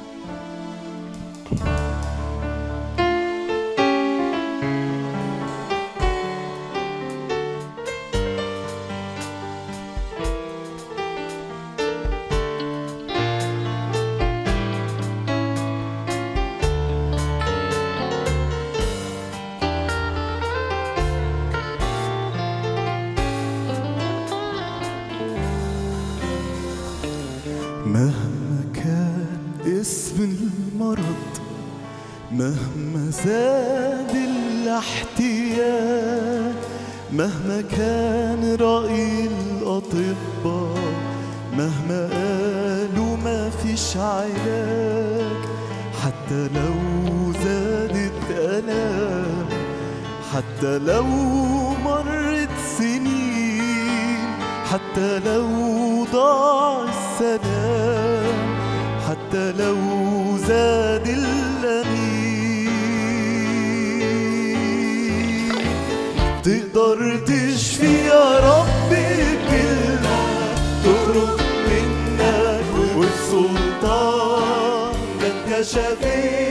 [SPEAKER 3] مهما كان اسم المرض مهما زاد الاحتياج مهما كان رأي الأطباء مهما قالوا ما فيش علاج حتى لو زادت آلام حتى لو مرت سنين حتى لو ضاع السلام حتى لو زاد الأنين تقدر تشفي يا رب بكلمة تخرج منك والسلطان ده انت شفيع